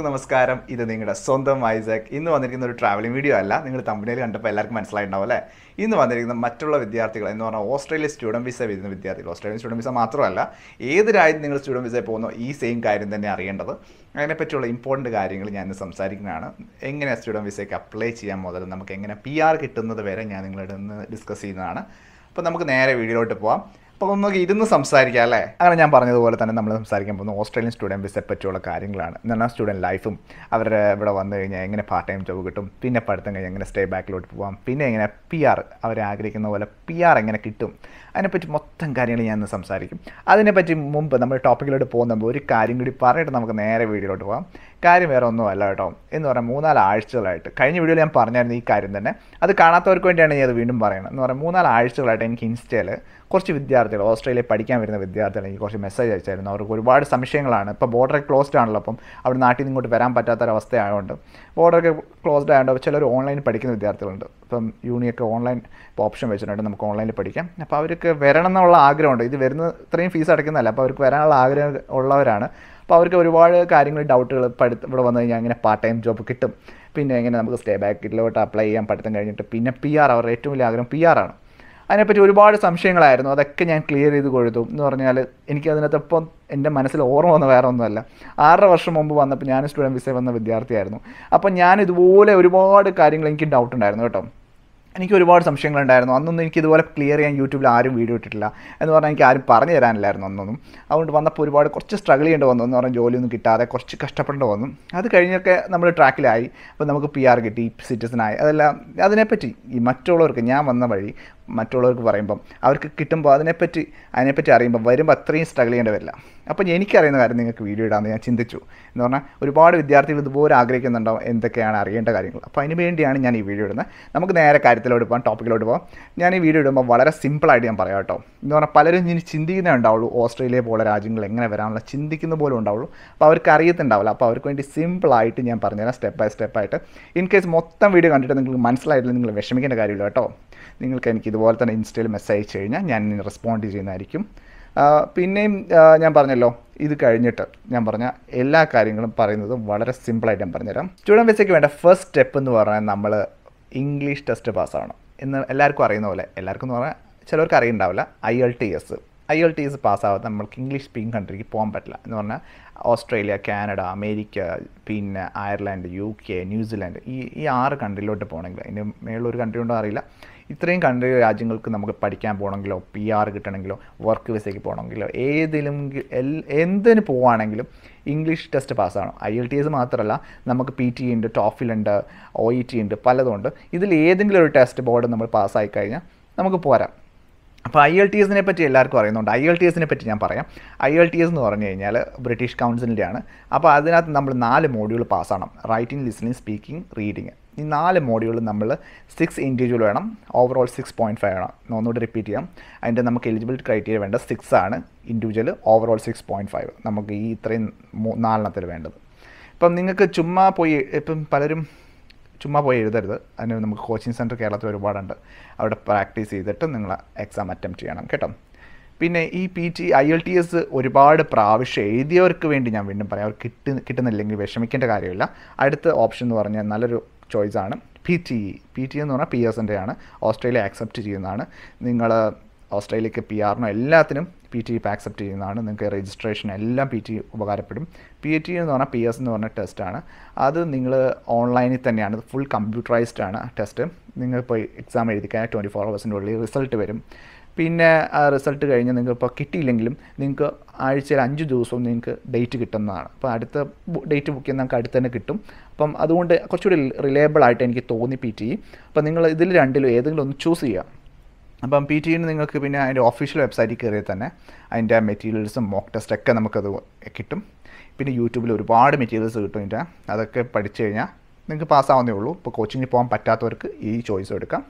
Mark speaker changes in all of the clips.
Speaker 1: എല്ലാവർക്കും നമസ്കാരം ഇത് നിങ്ങളുടെ സ്വന്തം ഐസാക്ക് ഇന്ന് വന്നിരിക്കുന്ന ഒരു ട്രാവലിംഗ് വീഡിയോ അല്ല നിങ്ങൾ തമ്പനിയിൽ കണ്ടപ്പോൾ എല്ലാവർക്കും മനസ്സിലായിട്ടുണ്ടാവും അല്ലേ ഇന്ന് വന്നിരിക്കുന്ന മറ്റുള്ള വിദ്യാർത്ഥികൾ എന്ന് പറഞ്ഞാൽ ഓസ്ട്രേലിയ സ്റ്റുഡൻറ് വിസ വരുന്ന വിദ്യാർത്ഥികൾ ഓസ്ട്രേലിയൻ സ്റ്റുഡൻറ് വിസ മാത്രമല്ല ഏത് രാജ്യത്ത് നിങ്ങൾ സ്റ്റുഡൻറ് വിസയിൽ പോകുന്നോ ഈ സെയിം കാര്യം തന്നെ അറിയേണ്ടത് അതിനെപ്പറ്റിയുള്ള ഇമ്പോർട്ടൻറ്റ് കാര്യങ്ങൾ ഞാൻ ഇന്ന് സംസാരിക്കുന്നതാണ് എങ്ങനെ സ്റ്റുഡൻറ് വിസയ്ക്ക് അപ്ലൈ ചെയ്യാൻ മുതൽ നമുക്ക് എങ്ങനെ പി ആർ കിട്ടുന്നത് വരെ ഞാൻ നിങ്ങളുടെ ഇന്ന് ഡിസ്കസ് ചെയ്യുന്നതാണ് അപ്പോൾ നമുക്ക് നേരെ വീഡിയോയിലോട്ട് പോവാം അപ്പോൾ നമുക്ക് ഇരുന്ന് സംസാരിക്കാം അല്ലേ അങ്ങനെ ഞാൻ പറഞ്ഞതുപോലെ തന്നെ നമ്മൾ സംസാരിക്കാൻ പോകുന്നത് ഓസ്ട്രേലിയൻ സ്റ്റുഡൻറ്റ് വിസയെ പറ്റിയുള്ള കാര്യങ്ങളാണ് എന്ന് പറഞ്ഞാൽ സ്റ്റുഡൻറ്റ് ലൈഫും അവരുടെ ഇവിടെ വന്നു കഴിഞ്ഞാൽ എങ്ങനെ പാർട്ട് ടൈം ജോബ് കിട്ടും പിന്നെ പഠിത്തം കഴിഞ്ഞ് എങ്ങനെ സ്റ്റേ ബാക്കിലോട്ട് പോകാം പിന്നെ എങ്ങനെ പി ആർ അവർ ആഗ്രഹിക്കുന്ന പോലെ പി ആർ എങ്ങനെ കിട്ടും അതിനെപ്പറ്റി മൊത്തം കാര്യങ്ങൾ ഞാൻ ഇന്ന് സംസാരിക്കും അതിനെപ്പറ്റി മുമ്പ് നമ്മൾ ടോപ്പിക്കിലോട്ട് പോകുന്ന മുമ്പ് ഒരു കാര്യം കൂടി പറഞ്ഞിട്ട് നമുക്ക് നേരെ വീഡിയോയിലോട്ട് പോകാം കാര്യം വേറെ ഒന്നും അല്ല കേട്ടോ എന്ന് പറഞ്ഞാൽ മൂന്നാല് ആഴ്ചകളായിട്ട് കഴിഞ്ഞ വീഡിയോയിൽ ഞാൻ പറഞ്ഞായിരുന്നു ഈ കാര്യം തന്നെ അത് കാണാത്തവർക്ക് വേണ്ടിയാണ് ഞാൻ അത് വീണ്ടും പറയുന്നത് എന്ന് പറഞ്ഞാൽ മൂന്നാല് ആഴ്ചകളായിട്ട് എനിക്ക് ഇൻസ്റ്റയിൽ കുറച്ച് വിദ്യാർത്ഥികൾ ഓസ്ട്രേലിയയിൽ പഠിക്കാൻ വരുന്ന വിദ്യാർത്ഥികൾ എനിക്ക് കുറച്ച് മെസ്സേജ് അയച്ചായിരുന്നു അവർക്ക് ഒരുപാട് സംശയങ്ങളാണ് ഇപ്പോൾ ബോർഡർ ക്ലോസ്ഡ് ആണല്ലോ അപ്പം അവിടെ നാട്ടിൽ നിന്ന് ഇങ്ങോട്ട് വരാൻ പറ്റാത്തൊരവസ്ഥ ആയതുകൊണ്ട് ബോർഡറൊക്കെ ക്ലോസ്ഡ് ആയതുകൊണ്ട് ചിലർ ഓൺലൈനിൽ പഠിക്കുന്ന വിദ്യാർത്ഥികളുണ്ട് ഇപ്പം യൂണിയൊക്കെ ഓൺലൈൻ ഇപ്പോൾ ഓപ്ഷൻ വെച്ചിട്ടുണ്ട് നമുക്ക് ഓൺലൈനിൽ പഠിക്കാം അപ്പോൾ അവർക്ക് വരണം എന്നുള്ള ആഗ്രഹമുണ്ട് ഇത് വരുന്ന ഇത്രയും ഫീസ് അടയ്ക്കുന്നതല്ല അപ്പോൾ അവർക്ക് വരാനുള്ള ആഗ്രഹം ഉള്ളവരാണ് അപ്പോൾ അവർക്ക് ഒരുപാട് കാര്യങ്ങൾ ഡൗട്ടുകൾ പഠിത്തം ഇവിടെ വന്നു കഴിഞ്ഞാൽ എങ്ങനെ പാർട്ട് ടൈം ജോബ് കിട്ടും പിന്നെ എങ്ങനെ നമുക്ക് സ്റ്റേ ബാക്കിലോട്ട് അപ്ലൈ ചെയ്യാൻ പഠിത്തം കഴിഞ്ഞിട്ട് പിന്നെ പി ആർ അവരുടെ ഏറ്റവും വലിയ ആഗ്രഹം പി ആർ ആണ് അതിനെപ്പറ്റി ഒരുപാട് സംശയങ്ങളായിരുന്നു അതൊക്കെ ഞാൻ ക്ലിയർ ചെയ്ത് കൊടുത്തു എന്ന് പറഞ്ഞാൽ എനിക്ക് അതിനകത്ത് ഇപ്പം എൻ്റെ മനസ്സിൽ ഓർമ്മ വന്ന വേറെ ഒന്നുമല്ല ആറര വർഷം മുമ്പ് വന്നപ്പോൾ ഞാൻ സ്റ്റുഡൻറ്റ് വിസ വന്ന വിദ്യാർത്ഥിയായിരുന്നു അപ്പം ഞാൻ ഇതുപോലെ ഒരുപാട് കാര്യങ്ങൾ എനിക്ക് ഡൗട്ട് ഉണ്ടായിരുന്നു കേട്ടോ എനിക്ക് ഒരുപാട് സംശയങ്ങളുണ്ടായിരുന്നു അന്നൊന്നും എനിക്ക് ഇതുപോലെ ക്ലിയർ ചെയ്യാൻ യൂട്യൂബിൽ ആരും വീഡിയോ ഇട്ടിട്ടില്ല എന്ന് പറഞ്ഞാൽ എനിക്ക് ആരും പറഞ്ഞു തരാനില്ലായിരുന്നു അന്നൊന്നും അതുകൊണ്ട് വന്നപ്പോൾ ഒരുപാട് കുറച്ച് സ്ട്രഗിൾ ചെയ്യേണ്ടി വന്നു എന്ന് പറഞ്ഞാൽ ജോലിയൊന്നും കിട്ടാതെ കുറച്ച് കഷ്ടപ്പെടേണ്ടി വന്നു അത് കഴിഞ്ഞൊക്കെ നമ്മൾ ട്രാക്കിലായി അപ്പോൾ നമുക്ക് പി ആർ കിട്ടി സിറ്റിസനായി അതെല്ലാം അതിനെപ്പറ്റി ഈ മറ്റുള്ളവർക്ക് ഞാൻ വന്ന വഴി മറ്റുള്ളവർക്ക് പറയുമ്പം അവർക്ക് കിട്ടുമ്പോൾ അതിനെപ്പറ്റി അതിനെപ്പറ്റി അറിയുമ്പോൾ വരുമ്പോൾ അത്രയും സ്ട്രഗിൾ ചെയ്യേണ്ടി വരില്ല അപ്പോൾ എനിക്കറിയുന്ന കാര്യം നിങ്ങൾക്ക് വീഡിയോ ഇടാമെന്ന് ഞാൻ ചിന്തിച്ചു എന്ന് പറഞ്ഞാൽ ഒരുപാട് വിദ്യാർത്ഥികൾ ഇതുപോലെ ആഗ്രഹിക്കുന്നുണ്ടാവും എന്തൊക്കെയാണ് അറിയേണ്ട കാര്യങ്ങൾ അപ്പോൾ അതിന് വേണ്ടിയാണ് ഞാൻ ഈ വീഡിയോ ഇടുന്നത് നമുക്ക് നേരെ കാര്യത്തിലോട്ട് പോകാം ടോപ്പിക്കിലോട്ട് പോകാം ഞാൻ ഈ വീഡിയോ ഇടുമ്പോൾ വളരെ സിമ്പിളായിട്ട് ഞാൻ പറയാം കേട്ടോ എന്ന് പറഞ്ഞാൽ പലരും ഇനി ചിന്തിക്കുന്നേ ഉണ്ടാവുള്ളൂ ഓസ്ട്രേലിയ പോലെ രാജ്യങ്ങൾ എങ്ങനെ വരാനുള്ള ചിന്തിക്കുന്ന പോലും ഉണ്ടാവുള്ളൂ അപ്പോൾ അവർക്ക് അറിയത്തുണ്ടാവില്ല അപ്പോൾ അവർക്ക് വേണ്ടി സിമ്പിളായിട്ട് ഞാൻ പറഞ്ഞുതരാം സ്റ്റെപ്പ് ബൈ സ്റ്റെപ്പായിട്ട് ഇൻ കേസ് മൊത്തം വീഡിയോ കണ്ടിട്ട് നിങ്ങൾക്ക് മനസ്സിലായിട്ടില്ല നിങ്ങൾ വിഷമിക്കേണ്ട കാര്യമില്ല കേട്ടോ നിങ്ങൾക്ക് എനിക്ക് ഇതുപോലെ തന്നെ ഇൻസ്റ്റയിൽ മെസ്സേജ് അയച്ചു കഴിഞ്ഞാൽ ഞാൻ റെസ്പോണ്ട് ചെയ്യുന്നതായിരിക്കും പിന്നെയും ഞാൻ പറഞ്ഞല്ലോ ഇത് കഴിഞ്ഞിട്ട് ഞാൻ പറഞ്ഞ എല്ലാ കാര്യങ്ങളും പറയുന്നത് വളരെ സിമ്പിളായിട്ട് ഞാൻ പറഞ്ഞുതരാം സ്റ്റുഡൻറ്റ് വിസയ്ക്ക് വേണ്ട ഫസ്റ്റ് സ്റ്റെപ്പ് എന്ന് പറഞ്ഞാൽ നമ്മൾ ഇംഗ്ലീഷ് ടെസ്റ്റ് പാസ്സാവണം എന്ന് എല്ലാവർക്കും അറിയുന്ന പോലെ എല്ലാവർക്കും എന്ന് പറഞ്ഞാൽ ചിലർക്ക് അറിയുണ്ടാവില്ല I L T S I L T S പാസ്സാവാതെ നമ്മൾക്ക് ഇംഗ്ലീഷ് സ്പീക്കിംഗ് കൺട്രിക്ക് പോകാൻ പറ്റില്ല എന്ന് പറഞ്ഞാൽ ഓസ്ട്രേലിയ കാനഡ അമേരിക്ക പിന്നെ അയർലാൻഡ് യു കെ ന്യൂസിലാൻഡ് ഈ ഈ ആറ് കൺട്രിയിലോട്ട് പോകണമെങ്കിൽ അതിന് മേളിലൊരു കൺട്രി ഉണ്ടോ അറിയില്ല ഇത്രയും കൺട്രി രാജ്യങ്ങൾക്ക് നമുക്ക് പഠിക്കാൻ പോകണമെങ്കിലോ പി ആർ കിട്ടണമെങ്കിലോ വർക്ക് വിസയ്ക്ക് പോകണമെങ്കിലോ ഏതിലും എന്തിന് പോവുകയാണെങ്കിലും ഇംഗ്ലീഷ് ടെസ്റ്റ് പാസ്സാവണം ഐ എൽ ടി എസ് മാത്രമല്ല നമുക്ക് പി ടി ഉണ്ട് ടോഫിലുണ്ട് ഒ ഇ ടി ഉണ്ട് പലതുണ്ട് ഇതിൽ ഏതെങ്കിലും ഒരു ടെസ്റ്റ് ബോർഡ് നമ്മൾ പാസ്സായി കഴിഞ്ഞാൽ നമുക്ക് പോരാം അപ്പോൾ ഐ എൽ ടി എസിനെ പറ്റി എല്ലാവർക്കും അറിയുന്നുണ്ട് ഐ എൽ ടി എസിനെ പറ്റി ഞാൻ പറയാം ഐ എൽ ടി എസ് എന്ന് പറഞ്ഞു കഴിഞ്ഞാൽ ബ്രിട്ടീഷ് കൗൺസിലിൻ്റെ ആണ് അപ്പോൾ അതിനകത്ത് നമ്മൾ നാല് മോഡ്യൂൾ പാസ്സാവണം റൈറ്റിംഗ് ലിസണിങ് സ്പീക്കിംഗ് റീഡിങ് ഈ നാല് മോഡ്യൂൾ നമ്മൾ സിക്സ് ഇൻഡിവിജ്വൽ വേണം ഓവറോൾ സിക്സ് പോയിൻറ്റ് ഫൈവ് വേണം ഒന്നുകൂടി റിപ്പീറ്റ് ചെയ്യാം അതിൻ്റെ നമുക്ക് എലിജിബിലിറ്റി ക്രൈറ്റീരിയ വേണ്ട സിക്സ് ആണ് individual overall six point five നമുക്ക് ഈ ഇത്രയും നാലെണ്ണത്തിൽ വേണ്ടത് ഇപ്പം നിങ്ങൾക്ക് ചുമ്മാ പോയി ഇപ്പം പലരും ചുമ്മാ പോയി എഴുതരുത് അതിന് നമുക്ക് കോച്ചിങ് സെൻറ്റർ കേരളത്തിൽ ഒരുപാടുണ്ട് അവിടെ പ്രാക്ടീസ് ചെയ്തിട്ട് നിങ്ങൾ എക്സാം അറ്റംപ്റ്റ് ചെയ്യണം കേട്ടോ പിന്നെ ഈ P T I L T S ഒരുപാട് പ്രാവശ്യം എഴുതിയവർക്ക് വേണ്ടി ഞാൻ വീണ്ടും പറയാം അവർ കിട്ടി കിട്ടുന്നില്ലെങ്കിൽ വിഷമിക്കേണ്ട കാര്യമില്ല അടുത്ത ഓപ്ഷൻ എന്ന് പറഞ്ഞാൽ നല്ലൊരു ചോയ്സാണ് P T E P T എന്ന് പറഞ്ഞാൽ പി എസിൻ്റെ ആണ് ഓസ്ട്രേലിയ ആക്സെപ്റ്റ് ചെയ്യുന്നതാണ് നിങ്ങൾ ഓസ്ട്രേലിയക്ക് പി ആറിനും എല്ലാത്തിനും പി ടി ഇപ്പോൾ ആക്സെപ്റ്റ് ചെയ്യുന്നതാണ് നിങ്ങൾക്ക് രജിസ്ട്രേഷൻ എല്ലാം പി ടി ഉപകാരപ്പെടും പി ടി എന്ന് പറഞ്ഞാൽ പി എസ് എന്ന് പറഞ്ഞ ടെസ്റ്റാണ് അത് നിങ്ങൾ ഓൺലൈനിൽ തന്നെയാണ് ഫുൾ കമ്പ്യൂട്ടറൈസ്ഡ് ആണ് ടെസ്റ്റ് നിങ്ങൾ ഇപ്പോൾ എക്സാം എഴുതിക്കാൻ ട്വൻറ്റി ഫോർ ഹവേഴ്സിൻ്റെ ഉള്ളിൽ റിസൾട്ട് വരും പിന്നെ ആ റിസൾട്ട് കഴിഞ്ഞ് നിങ്ങൾക്ക് ഇപ്പോൾ കിട്ടിയില്ലെങ്കിലും നിങ്ങൾക്ക് ആഴ്ചയിൽ അഞ്ച് ദിവസവും നിങ്ങൾക്ക് ഡേറ്റ് കിട്ടുന്നതാണ് അപ്പോൾ അടുത്ത ഡേറ്റ് ബുക്ക് ചെയ്യുന്ന നമുക്ക് അടുത്ത് തന്നെ കിട്ടും അപ്പം അതുകൊണ്ട് കുറച്ചുകൂടി റിലയബിൾ ആയിട്ട് എനിക്ക് തോന്നി പി ടി അപ്പോൾ നിങ്ങൾ ഇതിൽ രണ്ടിലും ഏതെങ്കിലും ഒന്ന് ചൂസ് ചെയ്യുക അപ്പം പി ടിന് നിങ്ങൾക്ക് പിന്നെ അതിൻ്റെ ഒഫീഷ്യൽ വെബ്സൈറ്റിൽ കയറിയാൽ തന്നെ അതിൻ്റെ മെറ്റീരിയൽസും മോക്ക് ടെസ്റ്റ് ഒക്കെ നമുക്കത് കിട്ടും പിന്നെ യൂട്യൂബിൽ ഒരുപാട് മെറ്റീരിയൽസ് കിട്ടും ഇതിൻ്റെ അതൊക്കെ പഠിച്ചു കഴിഞ്ഞാൽ നിങ്ങൾക്ക് പാസ്സാവുന്നേ ഉള്ളൂ ഇപ്പോൾ കോച്ചിങ്ങിന് പോകാൻ പറ്റാത്തവർക്ക് ഈ ചോയ്സ് എടുക്കാം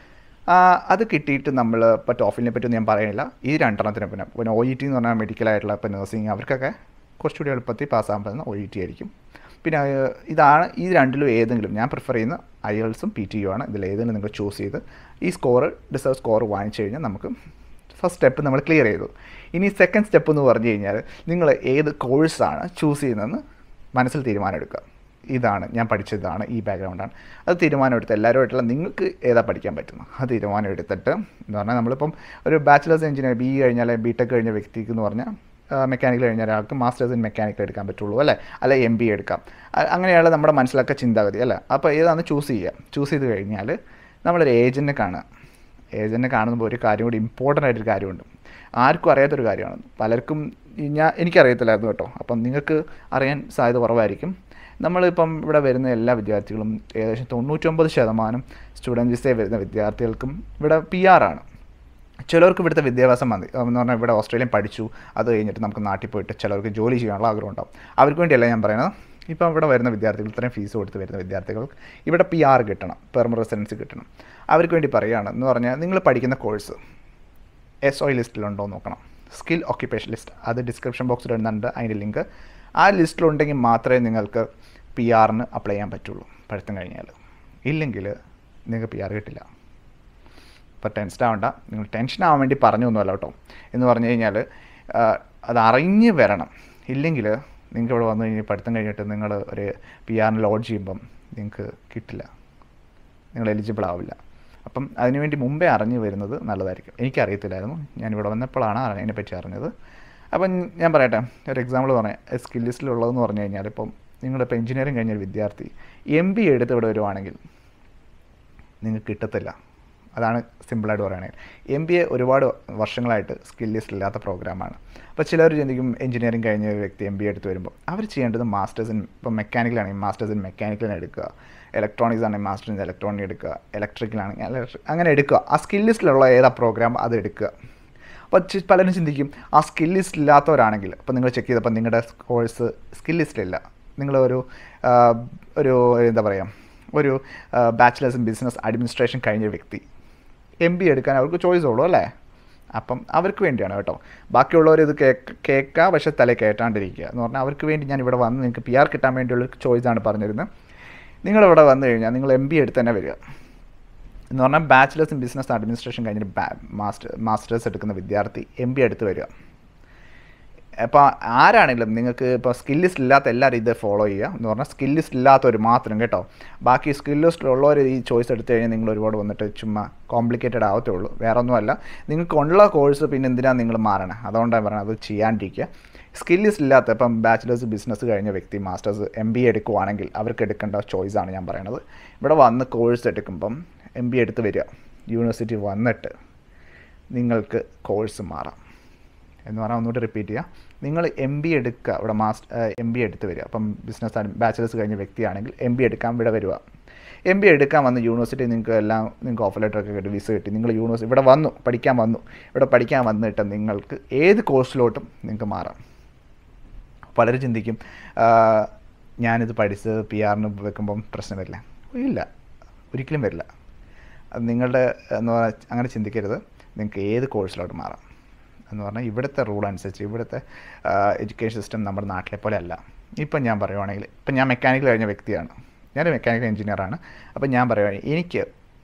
Speaker 1: അത് കിട്ടിയിട്ട് നമ്മൾ ഇപ്പോൾ ടോഫിലിനെ പറ്റി ഞാൻ പറയുന്നില്ല ഈ രണ്ടെണ്ണത്തിന് പിന്നെ പിന്നെ ഒ ഇ ടി എന്ന് പറഞ്ഞാൽ മെഡിക്കലായിട്ടുള്ള ഇപ്പോൾ നഴ്സിംഗ് അവർക്കൊക്കെ കുറച്ചുകൂടി എളുപ്പത്തിൽ പാസ്സാകാൻ പറ്റുന്ന ഒ ഇ ടി ആയിരിക്കും പിന്നെ ഇതാണ് ഈ രണ്ടിലും ഏതെങ്കിലും ഞാൻ പ്രിഫർ ചെയ്യുന്ന ഐ എൽസും പി ടി യു ആണ് ഇതിൽ ഏതെങ്കിലും നിങ്ങൾ ചൂസ് ചെയ്ത് ഈ സ്കോർ ഡിസേർവ് സ്കോർ വാങ്ങിച്ചു കഴിഞ്ഞാൽ നമുക്ക് ഫസ്റ്റ് സ്റ്റെപ്പ് നമ്മൾ ക്ലിയർ ചെയ്തു ഇനി സെക്കൻഡ് സ്റ്റെപ്പ് എന്ന് പറഞ്ഞു കഴിഞ്ഞാൽ നിങ്ങൾ ഏത് കോഴ്സാണ് ചൂസ് ചെയ്യുന്നതെന്ന് മനസ്സിൽ തീരുമാനം എടുക്കുക ഇതാണ് ഞാൻ പഠിച്ചതാണ് ഈ ബാക്ക്ഗ്രൗണ്ടാണ് അത് തീരുമാനം എടുത്ത് എല്ലാവരുമായിട്ടുള്ള നിങ്ങൾക്ക് ഏതാ പഠിക്കാൻ പറ്റുന്നത് ആ തീരുമാനം എടുത്തിട്ട് എന്ന് പറഞ്ഞാൽ നമ്മളിപ്പം ഒരു ബാച്ചിലേഴ്സ് എഞ്ചിനീയർ ബി കഴിഞ്ഞാൽ ബി ടെക് കഴിഞ്ഞ വ്യക്തിക്ക് എന്ന് പറഞ്ഞാൽ മെക്കാനിക്കൽ കഴിഞ്ഞ ഒരാൾക്ക് മാസ്റ്റേഴ്സ് ഇൻ മെക്കാനിക്കൽ എടുക്കാൻ പറ്റുള്ളൂ അല്ലേ അല്ലെ എം ബി എടുക്കാം അ- അങ്ങനെയുള്ള നമ്മുടെ മനസ്സിലൊക്കെ ചിന്താഗതി അല്ലേ അപ്പോൾ ഏതാണ് ചൂസ് ചെയ്യുക ചൂസ് ചെയ്ത് കഴിഞ്ഞാൽ നമ്മളൊരു ഏജൻറ്റിനെ കാണുക ഏജൻറ്റിനെ കാണുമ്പോൾ ഒരു കാര്യം കൂടി ഇമ്പോർട്ടൻ്റ് ആയിട്ടൊരു കാര്യമുണ്ട് ആർക്കും അറിയാത്തൊരു കാര്യമാണ് പലർക്കും ഈ ഞാൻ എനിക്കറിയത്തില്ലായിരുന്നു കേട്ടോ അപ്പം നിങ്ങൾക്ക് അറിയാൻ സാധ്യത കുറവായിരിക്കും നമ്മളിപ്പം ഇവിടെ വരുന്ന എല്ലാ വിദ്യാർത്ഥികളും ഏകദേശം തൊണ്ണൂറ്റൊമ്പത് ശതമാനം സ്റ്റുഡൻറ്റ് വിസയിൽ വരുന്ന വിദ്യാർത്ഥികൾക്കും ഇവിടെ പി ആണ് ചിലർക്ക് ഇവിടുത്തെ വിദ്യാഭ്യാസം മതി എന്ന് പറഞ്ഞാൽ ഇവിടെ ഓസ്ട്രേലിയൻ പഠിച്ചു അത് കഴിഞ്ഞിട്ട് നമുക്ക് നാട്ടിൽ പോയിട്ട് ചിലർക്ക് ജോലി ചെയ്യാനുള്ള ആഗ്രഹം ഉണ്ടാവും അവർക്ക് വേണ്ടിയല്ല ഞാൻ പറയുന്നത് ഇപ്പം ഇവിടെ വരുന്ന വിദ്യാർത്ഥികൾ ഇത്രയും ഫീസ് കൊടുത്ത് വരുന്ന വിദ്യാർത്ഥികൾക്ക് ഇവിടെ പി ആർ കിട്ടണം പെർമ റെസിഡൻസ് കിട്ടണം അവർക്ക് വേണ്ടി പറയുകയാണ് എന്ന് പറഞ്ഞാൽ നിങ്ങൾ പഠിക്കുന്ന കോഴ്സ് എസ് ഒ ലിസ്റ്റിലുണ്ടോ എന്ന് നോക്കണം സ്കിൽ ഓക്യുപ്പേഷൻ ലിസ്റ്റ് അത് ഡിസ്ക്രിപ്ഷൻ ബോക്സിൽ ഇടുന്നുണ്ട് അതിൻ്റെ ലിങ്ക് ആ ലിസ്റ്റിലുണ്ടെങ്കിൽ മാത്രമേ നിങ്ങൾക്ക് പി ആറിന് അപ്ലൈ ചെയ്യാൻ പറ്റുള്ളൂ പഠിത്തം കഴിഞ്ഞാൽ ഇല്ലെങ്കിൽ നിങ്ങൾക്ക് പി ആർ കിട്ടില്ല അപ്പോൾ ടെൻഷൻ ആവണ്ട നിങ്ങൾ ടെൻഷൻ ആവാൻ വേണ്ടി പറഞ്ഞൊന്നുമല്ല കേട്ടോ എന്ന് പറഞ്ഞു കഴിഞ്ഞാൽ ആ, അത് അറിഞ്ഞ് വരണം ഇല്ലെങ്കിൽ നിങ്ങൾക്ക് ഇവിടെ വന്നു കഴിഞ്ഞാൽ പഠിത്തം കഴിഞ്ഞിട്ട് നിങ്ങൾ ഒരു പി ആറിന് ലോഡ് ചെയ്യുമ്പം നിങ്ങൾക്ക് കിട്ടില്ല നിങ്ങൾ എലിജിബിൾ ആവില്ല അപ്പം അതിനുവേണ്ടി മുമ്പേ അറിഞ്ഞു വരുന്നത് നല്ലതായിരിക്കും എനിക്കറിയത്തില്ലായിരുന്നു ഞാൻ ഇവിടെ വന്നപ്പോഴാണ് അറി- അതിനെപ്പറ്റി അറിഞ്ഞത് അപ്പം ഞാൻ പറയട്ടെ ഒരു എക്സാമ്പിൾ പറയാം സ്കിൽ ലിസ്റ്റിലുള്ളതെന്ന് പറഞ്ഞു കഴിഞ്ഞാൽ ഇപ്പം നിങ്ങളിപ്പോൾ എഞ്ചിനീയറിംഗ് കഴിഞ്ഞ ഒരു വിദ്യാർത്ഥി എം ബി എടുത്ത് ഇവിടെ വരുവാണെങ്കിൽ നിങ്ങൾക്ക് കിട്ടത്തില്ല അതാണ് സിമ്പിളായിട്ട് പറയുകയാണെങ്കിൽ എം ബി എ ഒരുപാട് വർഷങ്ങളായിട്ട് സ്കിൽ ലിസ്റ്റ് ഇല്ലാത്ത പ്രോഗ്രാമാണ് അപ്പോൾ ചിലർ ചിന്തിക്കും എഞ്ചിനീയറിംഗ് കഴിഞ്ഞ ഒരു വ്യക്തി എം ബി എ എടുത്ത് വരുമ്പോൾ അവർ ചെയ്യേണ്ടത് മാസ്റ്റേഴ്സ് ഇൻ ഇപ്പോൾ മെക്കാനിക്കലാണെങ്കിൽ മാസ്റ്റേഴ്സ് ഇൻ മെക്കാനിക്കലിന് എടുക്കുക ഇലക്ട്രോണിക്സ് ആണെങ്കിൽ മാസ്റ്റർ ഇൻ ഇലക്ട്രോണിക് എടുക്കുക ഇലക്ട്രിക്കലാണെങ്കിൽ ഇലക്ട്രിക് അങ്ങനെ എടുക്കുക ആ സ്കിൽ ലിസ്റ്റിലുള്ള ഏതാ പ്രോഗ്രാം അത് എടുക്കുക അപ്പോൾ ചി- പലരും ചിന്തിക്കും ആ സ്കിൽ ലിസ്റ്റ് ഇല്ലാത്തവരാണെങ്കിൽ അപ്പോൾ നിങ്ങൾ ചെക്ക് ചെയ്തപ്പോൾ നിങ്ങളുടെ കോഴ്സ് സ്കിൽ ലിസ്റ്റിലില്ല നിങ്ങൾ ഒരു ആ, ഒരു എന്താ പറയുക ഒരു ബാച്ചിലേഴ്സ് ഇൻ ബിസിനസ് അഡ്മിനിസ്ട്രേഷൻ കഴിഞ്ഞ വ്യക്തി എം ബി എടുക്കാൻ അവർക്ക് ചോയ്സ് ഉള്ളൂ അല്ലേ അപ്പം അവർക്ക് വേണ്ടിയാണ് കേട്ടോ ബാക്കിയുള്ളവർ ഇത് കേക്ക് കേൾക്കുക പക്ഷേ തല കയറ്റാണ്ടിരിക്കുക എന്ന് പറഞ്ഞാൽ അവർക്ക് വേണ്ടി ഞാൻ ഇവിടെ വന്ന് നിങ്ങൾക്ക് പി ആർ കിട്ടാൻ വേണ്ടിയുള്ള ചോയ്സാണ് പറഞ്ഞിരുന്നത് നിങ്ങളിവിടെ വന്നു കഴിഞ്ഞാൽ നിങ്ങൾ എം ബി എടുത്ത് തന്നെ വരിക എന്ന് പറഞ്ഞാൽ ബാച്ചിലേഴ്സ് ഇൻ ബിസിനസ് അഡ്മിനിസ്ട്രേഷൻ കഴിഞ്ഞിട്ട് ബാ മാസ്റ്റർ മാസ്റ്റേഴ്സ് എടുക്കുന്ന വിദ്യാർത്ഥി എം ബി എടുത്ത് വരിക അപ്പോൾ ആരാണെങ്കിലും നിങ്ങൾക്ക് ഇപ്പോൾ സ്കിൽ ലിസ്റ്റ് ഇല്ലാത്ത എല്ലാവരും ഇത് ഫോളോ ചെയ്യുക എന്ന് പറഞ്ഞാൽ സ്കിൽ ലിസ്റ്റ് ഇല്ലാത്തവർ മാത്രം കേട്ടോ ബാക്കി സ്കിൽ ലിസ്റ്റിലുള്ളവർ ഈ ചോയ്സ് എടുത്തു കഴിഞ്ഞാൽ നിങ്ങൾ ഒരുപാട് വന്നിട്ട് ചുമ്മാ കോംപ്ലിക്കേറ്റഡ് ആവത്തേ ഉള്ളൂ വേറെ ഒന്നുമല്ല നിങ്ങൾക്ക് ഉള്ള കോഴ്സ് പിന്നെ എന്തിനാണ് നിങ്ങൾ മാറണേ അതുകൊണ്ടാണ് പറയുന്നത് അത് ചെയ്യാണ്ടിരിക്കുക സ്കിൽ ലിസ്റ്റ് ഇല്ലാത്ത ഇപ്പം ബാച്ചിലേഴ്സ് ബിസിനസ് കഴിഞ്ഞ വ്യക്തി മാസ്റ്റേഴ്സ് എം ബി എ എടുക്കുവാണെങ്കിൽ അവർക്ക് എടുക്കേണ്ട ചോയ്സാണ് ഞാൻ പറയുന്നത് ഇവിടെ വന്ന് കോഴ്സ് എടുക്കുമ്പം എം ബി എടുത്ത് വരിക യൂണിവേഴ്സിറ്റി വന്നിട്ട് നിങ്ങൾക്ക് കോഴ്സ് മാറാം എന്ന് പറഞ്ഞാൽ ഒന്നുകൂടി റിപ്പീറ്റ് ചെയ്യുക നിങ്ങൾ എം ബി എടുക്കുക ഇവിടെ മാസ്റ്റർ എം ബി എടുത്ത് വരിക അപ്പം ബിസിനസ് ബാച്ചിലേഴ്സ് കഴിഞ്ഞ വ്യക്തിയാണെങ്കിൽ എം ബി എടുക്കാൻ ഇവിടെ വരിക എം ബി എടുക്കാൻ വന്ന് യൂണിവേഴ്സിറ്റി നിങ്ങൾക്ക് എല്ലാം നിങ്ങൾക്ക് ഓഫർ ലെറ്റർ ഒക്കെ കിട്ടി വിസ കിട്ടി നിങ്ങൾ യൂണിവേഴ്സിറ്റി ഇവിടെ വന്നു പഠിക്കാൻ വന്നു ഇവിടെ പഠിക്കാൻ വന്നിട്ട് നിങ്ങൾക്ക് ഏത് കോഴ്സിലോട്ടും നിങ്ങൾക്ക് മാറാം പലരും ചിന്തിക്കും "ആ, ഞാനിത് പഠിച്ചത് പി ആറിന് വെക്കുമ്പം പ്രശ്നം വരില്ല ഇല്ല ഒരിക്കലും വരില്ല അത് നിങ്ങളുടെ എന്ന് പറഞ്ഞാൽ അങ്ങനെ ചിന്തിക്കരുത് നിങ്ങൾക്ക് ഏത് കോഴ്സിലോട്ട് മാറാം എന്ന് പറഞ്ഞാൽ ഇവിടുത്തെ റൂൾ അനുസരിച്ച് ഇവിടുത്തെ എഡ്യൂക്കേഷൻ സിസ്റ്റം നമ്മുടെ നാട്ടിലെ പോലെ അല്ല ഇപ്പം ഞാൻ പറയുവാണെങ്കിൽ ഇപ്പം ഞാൻ മെക്കാനിക്കൽ കഴിഞ്ഞ വ്യക്തിയാണ് ഞാൻ മെക്കാനിക്കൽ എഞ്ചിനീയറാണ് അപ്പം ഞാൻ പറയുവാണെങ്കിൽ എനിക്ക്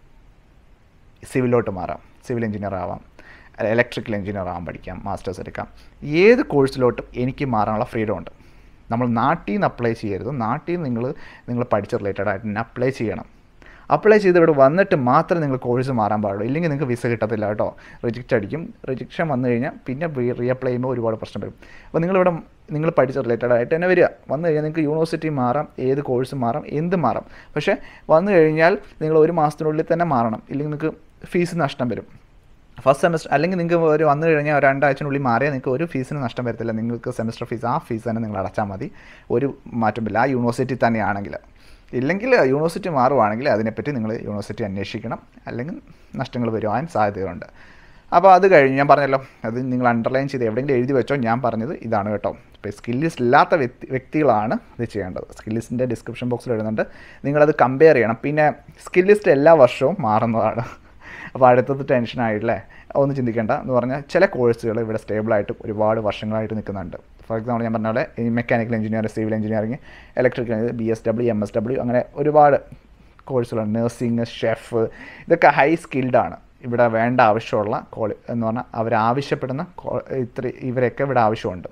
Speaker 1: സിവിലോട്ട് മാറാം സിവിൽ എഞ്ചിനീയർ ആവാം ഇലക്ട്രിക്കൽ എഞ്ചിനീയർ ആവാൻ പഠിക്കാം മാസ്റ്റേഴ്സ് എടുക്കാം ഏത് കോഴ്സിലോട്ടും എനിക്ക് മാറാനുള്ള ഫ്രീഡം ഉണ്ട് നമ്മൾ നാട്ടിൽ നിന്ന് അപ്ലൈ ചെയ്യരുത് നാട്ടിൽ നിന്ന് നിങ്ങൾ നിങ്ങൾ പഠിച്ച റിലേറ്റഡ് ആയിട്ട് തന്നെ അപ്ലൈ ചെയ്യണം അപ്ലൈ ചെയ്ത് ഇവിടെ വന്നിട്ട് മാത്രം നിങ്ങൾ കോഴ്സ് മാറാൻ പാടുള്ളൂ ഇല്ലെങ്കിൽ നിങ്ങൾക്ക് വിസ കിട്ടത്തില്ല കേട്ടോ റിജക്റ്റ് അടിക്കും റിജക്ഷൻ വന്നു കഴിഞ്ഞാൽ പിന്നെ റീ അപ്ലൈ ചെയ്യുമ്പോൾ ഒരുപാട് പ്രശ്നം വരും അപ്പോൾ നിങ്ങളിവിടെ നിങ്ങൾ പഠിച്ച റിലേറ്റഡ് ആയിട്ട് തന്നെ വരിക വന്നു കഴിഞ്ഞാൽ നിങ്ങൾക്ക് യൂണിവേഴ്സിറ്റി മാറാം ഏത് കോഴ്സ് മാറാം എന്ത് മാറാം പക്ഷേ വന്നു കഴിഞ്ഞാൽ നിങ്ങൾ ഒരു മാസത്തിനുള്ളിൽ തന്നെ മാറണം ഇല്ലെങ്കിൽ നിങ്ങൾക്ക് ഫീസ് നഷ്ടം വരും ഫസ്റ്റ് സെമസ്റ്റർ അല്ലെങ്കിൽ നിങ്ങൾക്ക് ഒരു വന്നു കഴിഞ്ഞാൽ ഒരു രണ്ടാഴ്ചനുള്ളിൽ മാറിയാൽ നിങ്ങൾക്ക് ഒരു ഫീസിന് നഷ്ടം വരത്തില്ല നിങ്ങൾക്ക് സെമസ്റ്റർ ഫീസ് ആ ഫീസ് തന്നെ നിങ്ങൾ അടച്ചാൽ മതി ഒരു മാറ്റമില്ല ആ യൂണിവേഴ്സിറ്റി തന്നെയാണെങ്കിൽ ഇല്ലെങ്കിൽ യൂണിവേഴ്സിറ്റി മാറുവാണെങ്കിൽ അതിനെപ്പറ്റി നിങ്ങൾ യൂണിവേഴ്സിറ്റി അന്വേഷിക്കണം അല്ലെങ്കിൽ നഷ്ടങ്ങൾ വരുവാൻ സാധ്യതയുണ്ട് അപ്പോൾ അത് കഴിഞ്ഞ് ഞാൻ പറഞ്ഞല്ലോ അത് നിങ്ങൾ അണ്ടർലൈൻ ചെയ്ത് എവിടെയെങ്കിലും എഴുതി വെച്ചോ ഞാൻ പറഞ്ഞത് ഇതാണ് കേട്ടോ ഇപ്പോൾ സ്കിൽ ലിസ്റ്റ് ഇല്ലാത്ത വ്യക്തി വ്യക്തികളാണ് ഇത് ചെയ്യേണ്ടത് സ്കിൽ ലിസ്റ്റിൻ്റെ ഡിസ്ക്രിപ്ഷൻ ബോക്സിൽ എഴുതുന്നുണ്ട് നിങ്ങളത് കമ്പയർ ചെയ്യണം പിന്നെ സ്കിൽ ലിസ്റ്റ് എല്ലാ വർഷവും മാറുന്നതാണ് അപ്പോൾ അടുത്തത് ടെൻഷനായില്ലേ ഒന്ന് ചിന്തിക്കേണ്ട എന്ന് പറഞ്ഞാൽ ചില കോഴ്സുകൾ ഇവിടെ സ്റ്റേബിളായിട്ട് ഒരുപാട് വർഷങ്ങളായിട്ട് നിൽക്കുന്നുണ്ട് ഫോർ എക്സാമ്പിൾ ഞാൻ പറഞ്ഞ പോലെ ഈ mechanical engineering civil engineering electrical B S W M S W അങ്ങനെ ഒരുപാട് കോഴ്സുകളുണ്ട് നഴ്സിംഗ് ഷെഫ് ഇതൊക്കെ ഹൈ സ്കിൽഡാണ് ഇവിടെ വേണ്ട ആവശ്യമുള്ള കോളി എന്ന് പറഞ്ഞാൽ അവർ ആവശ്യപ്പെടുന്ന കോ- ഇത്ര ഇവരൊക്കെ ഇവിടെ ആവശ്യമുണ്ട്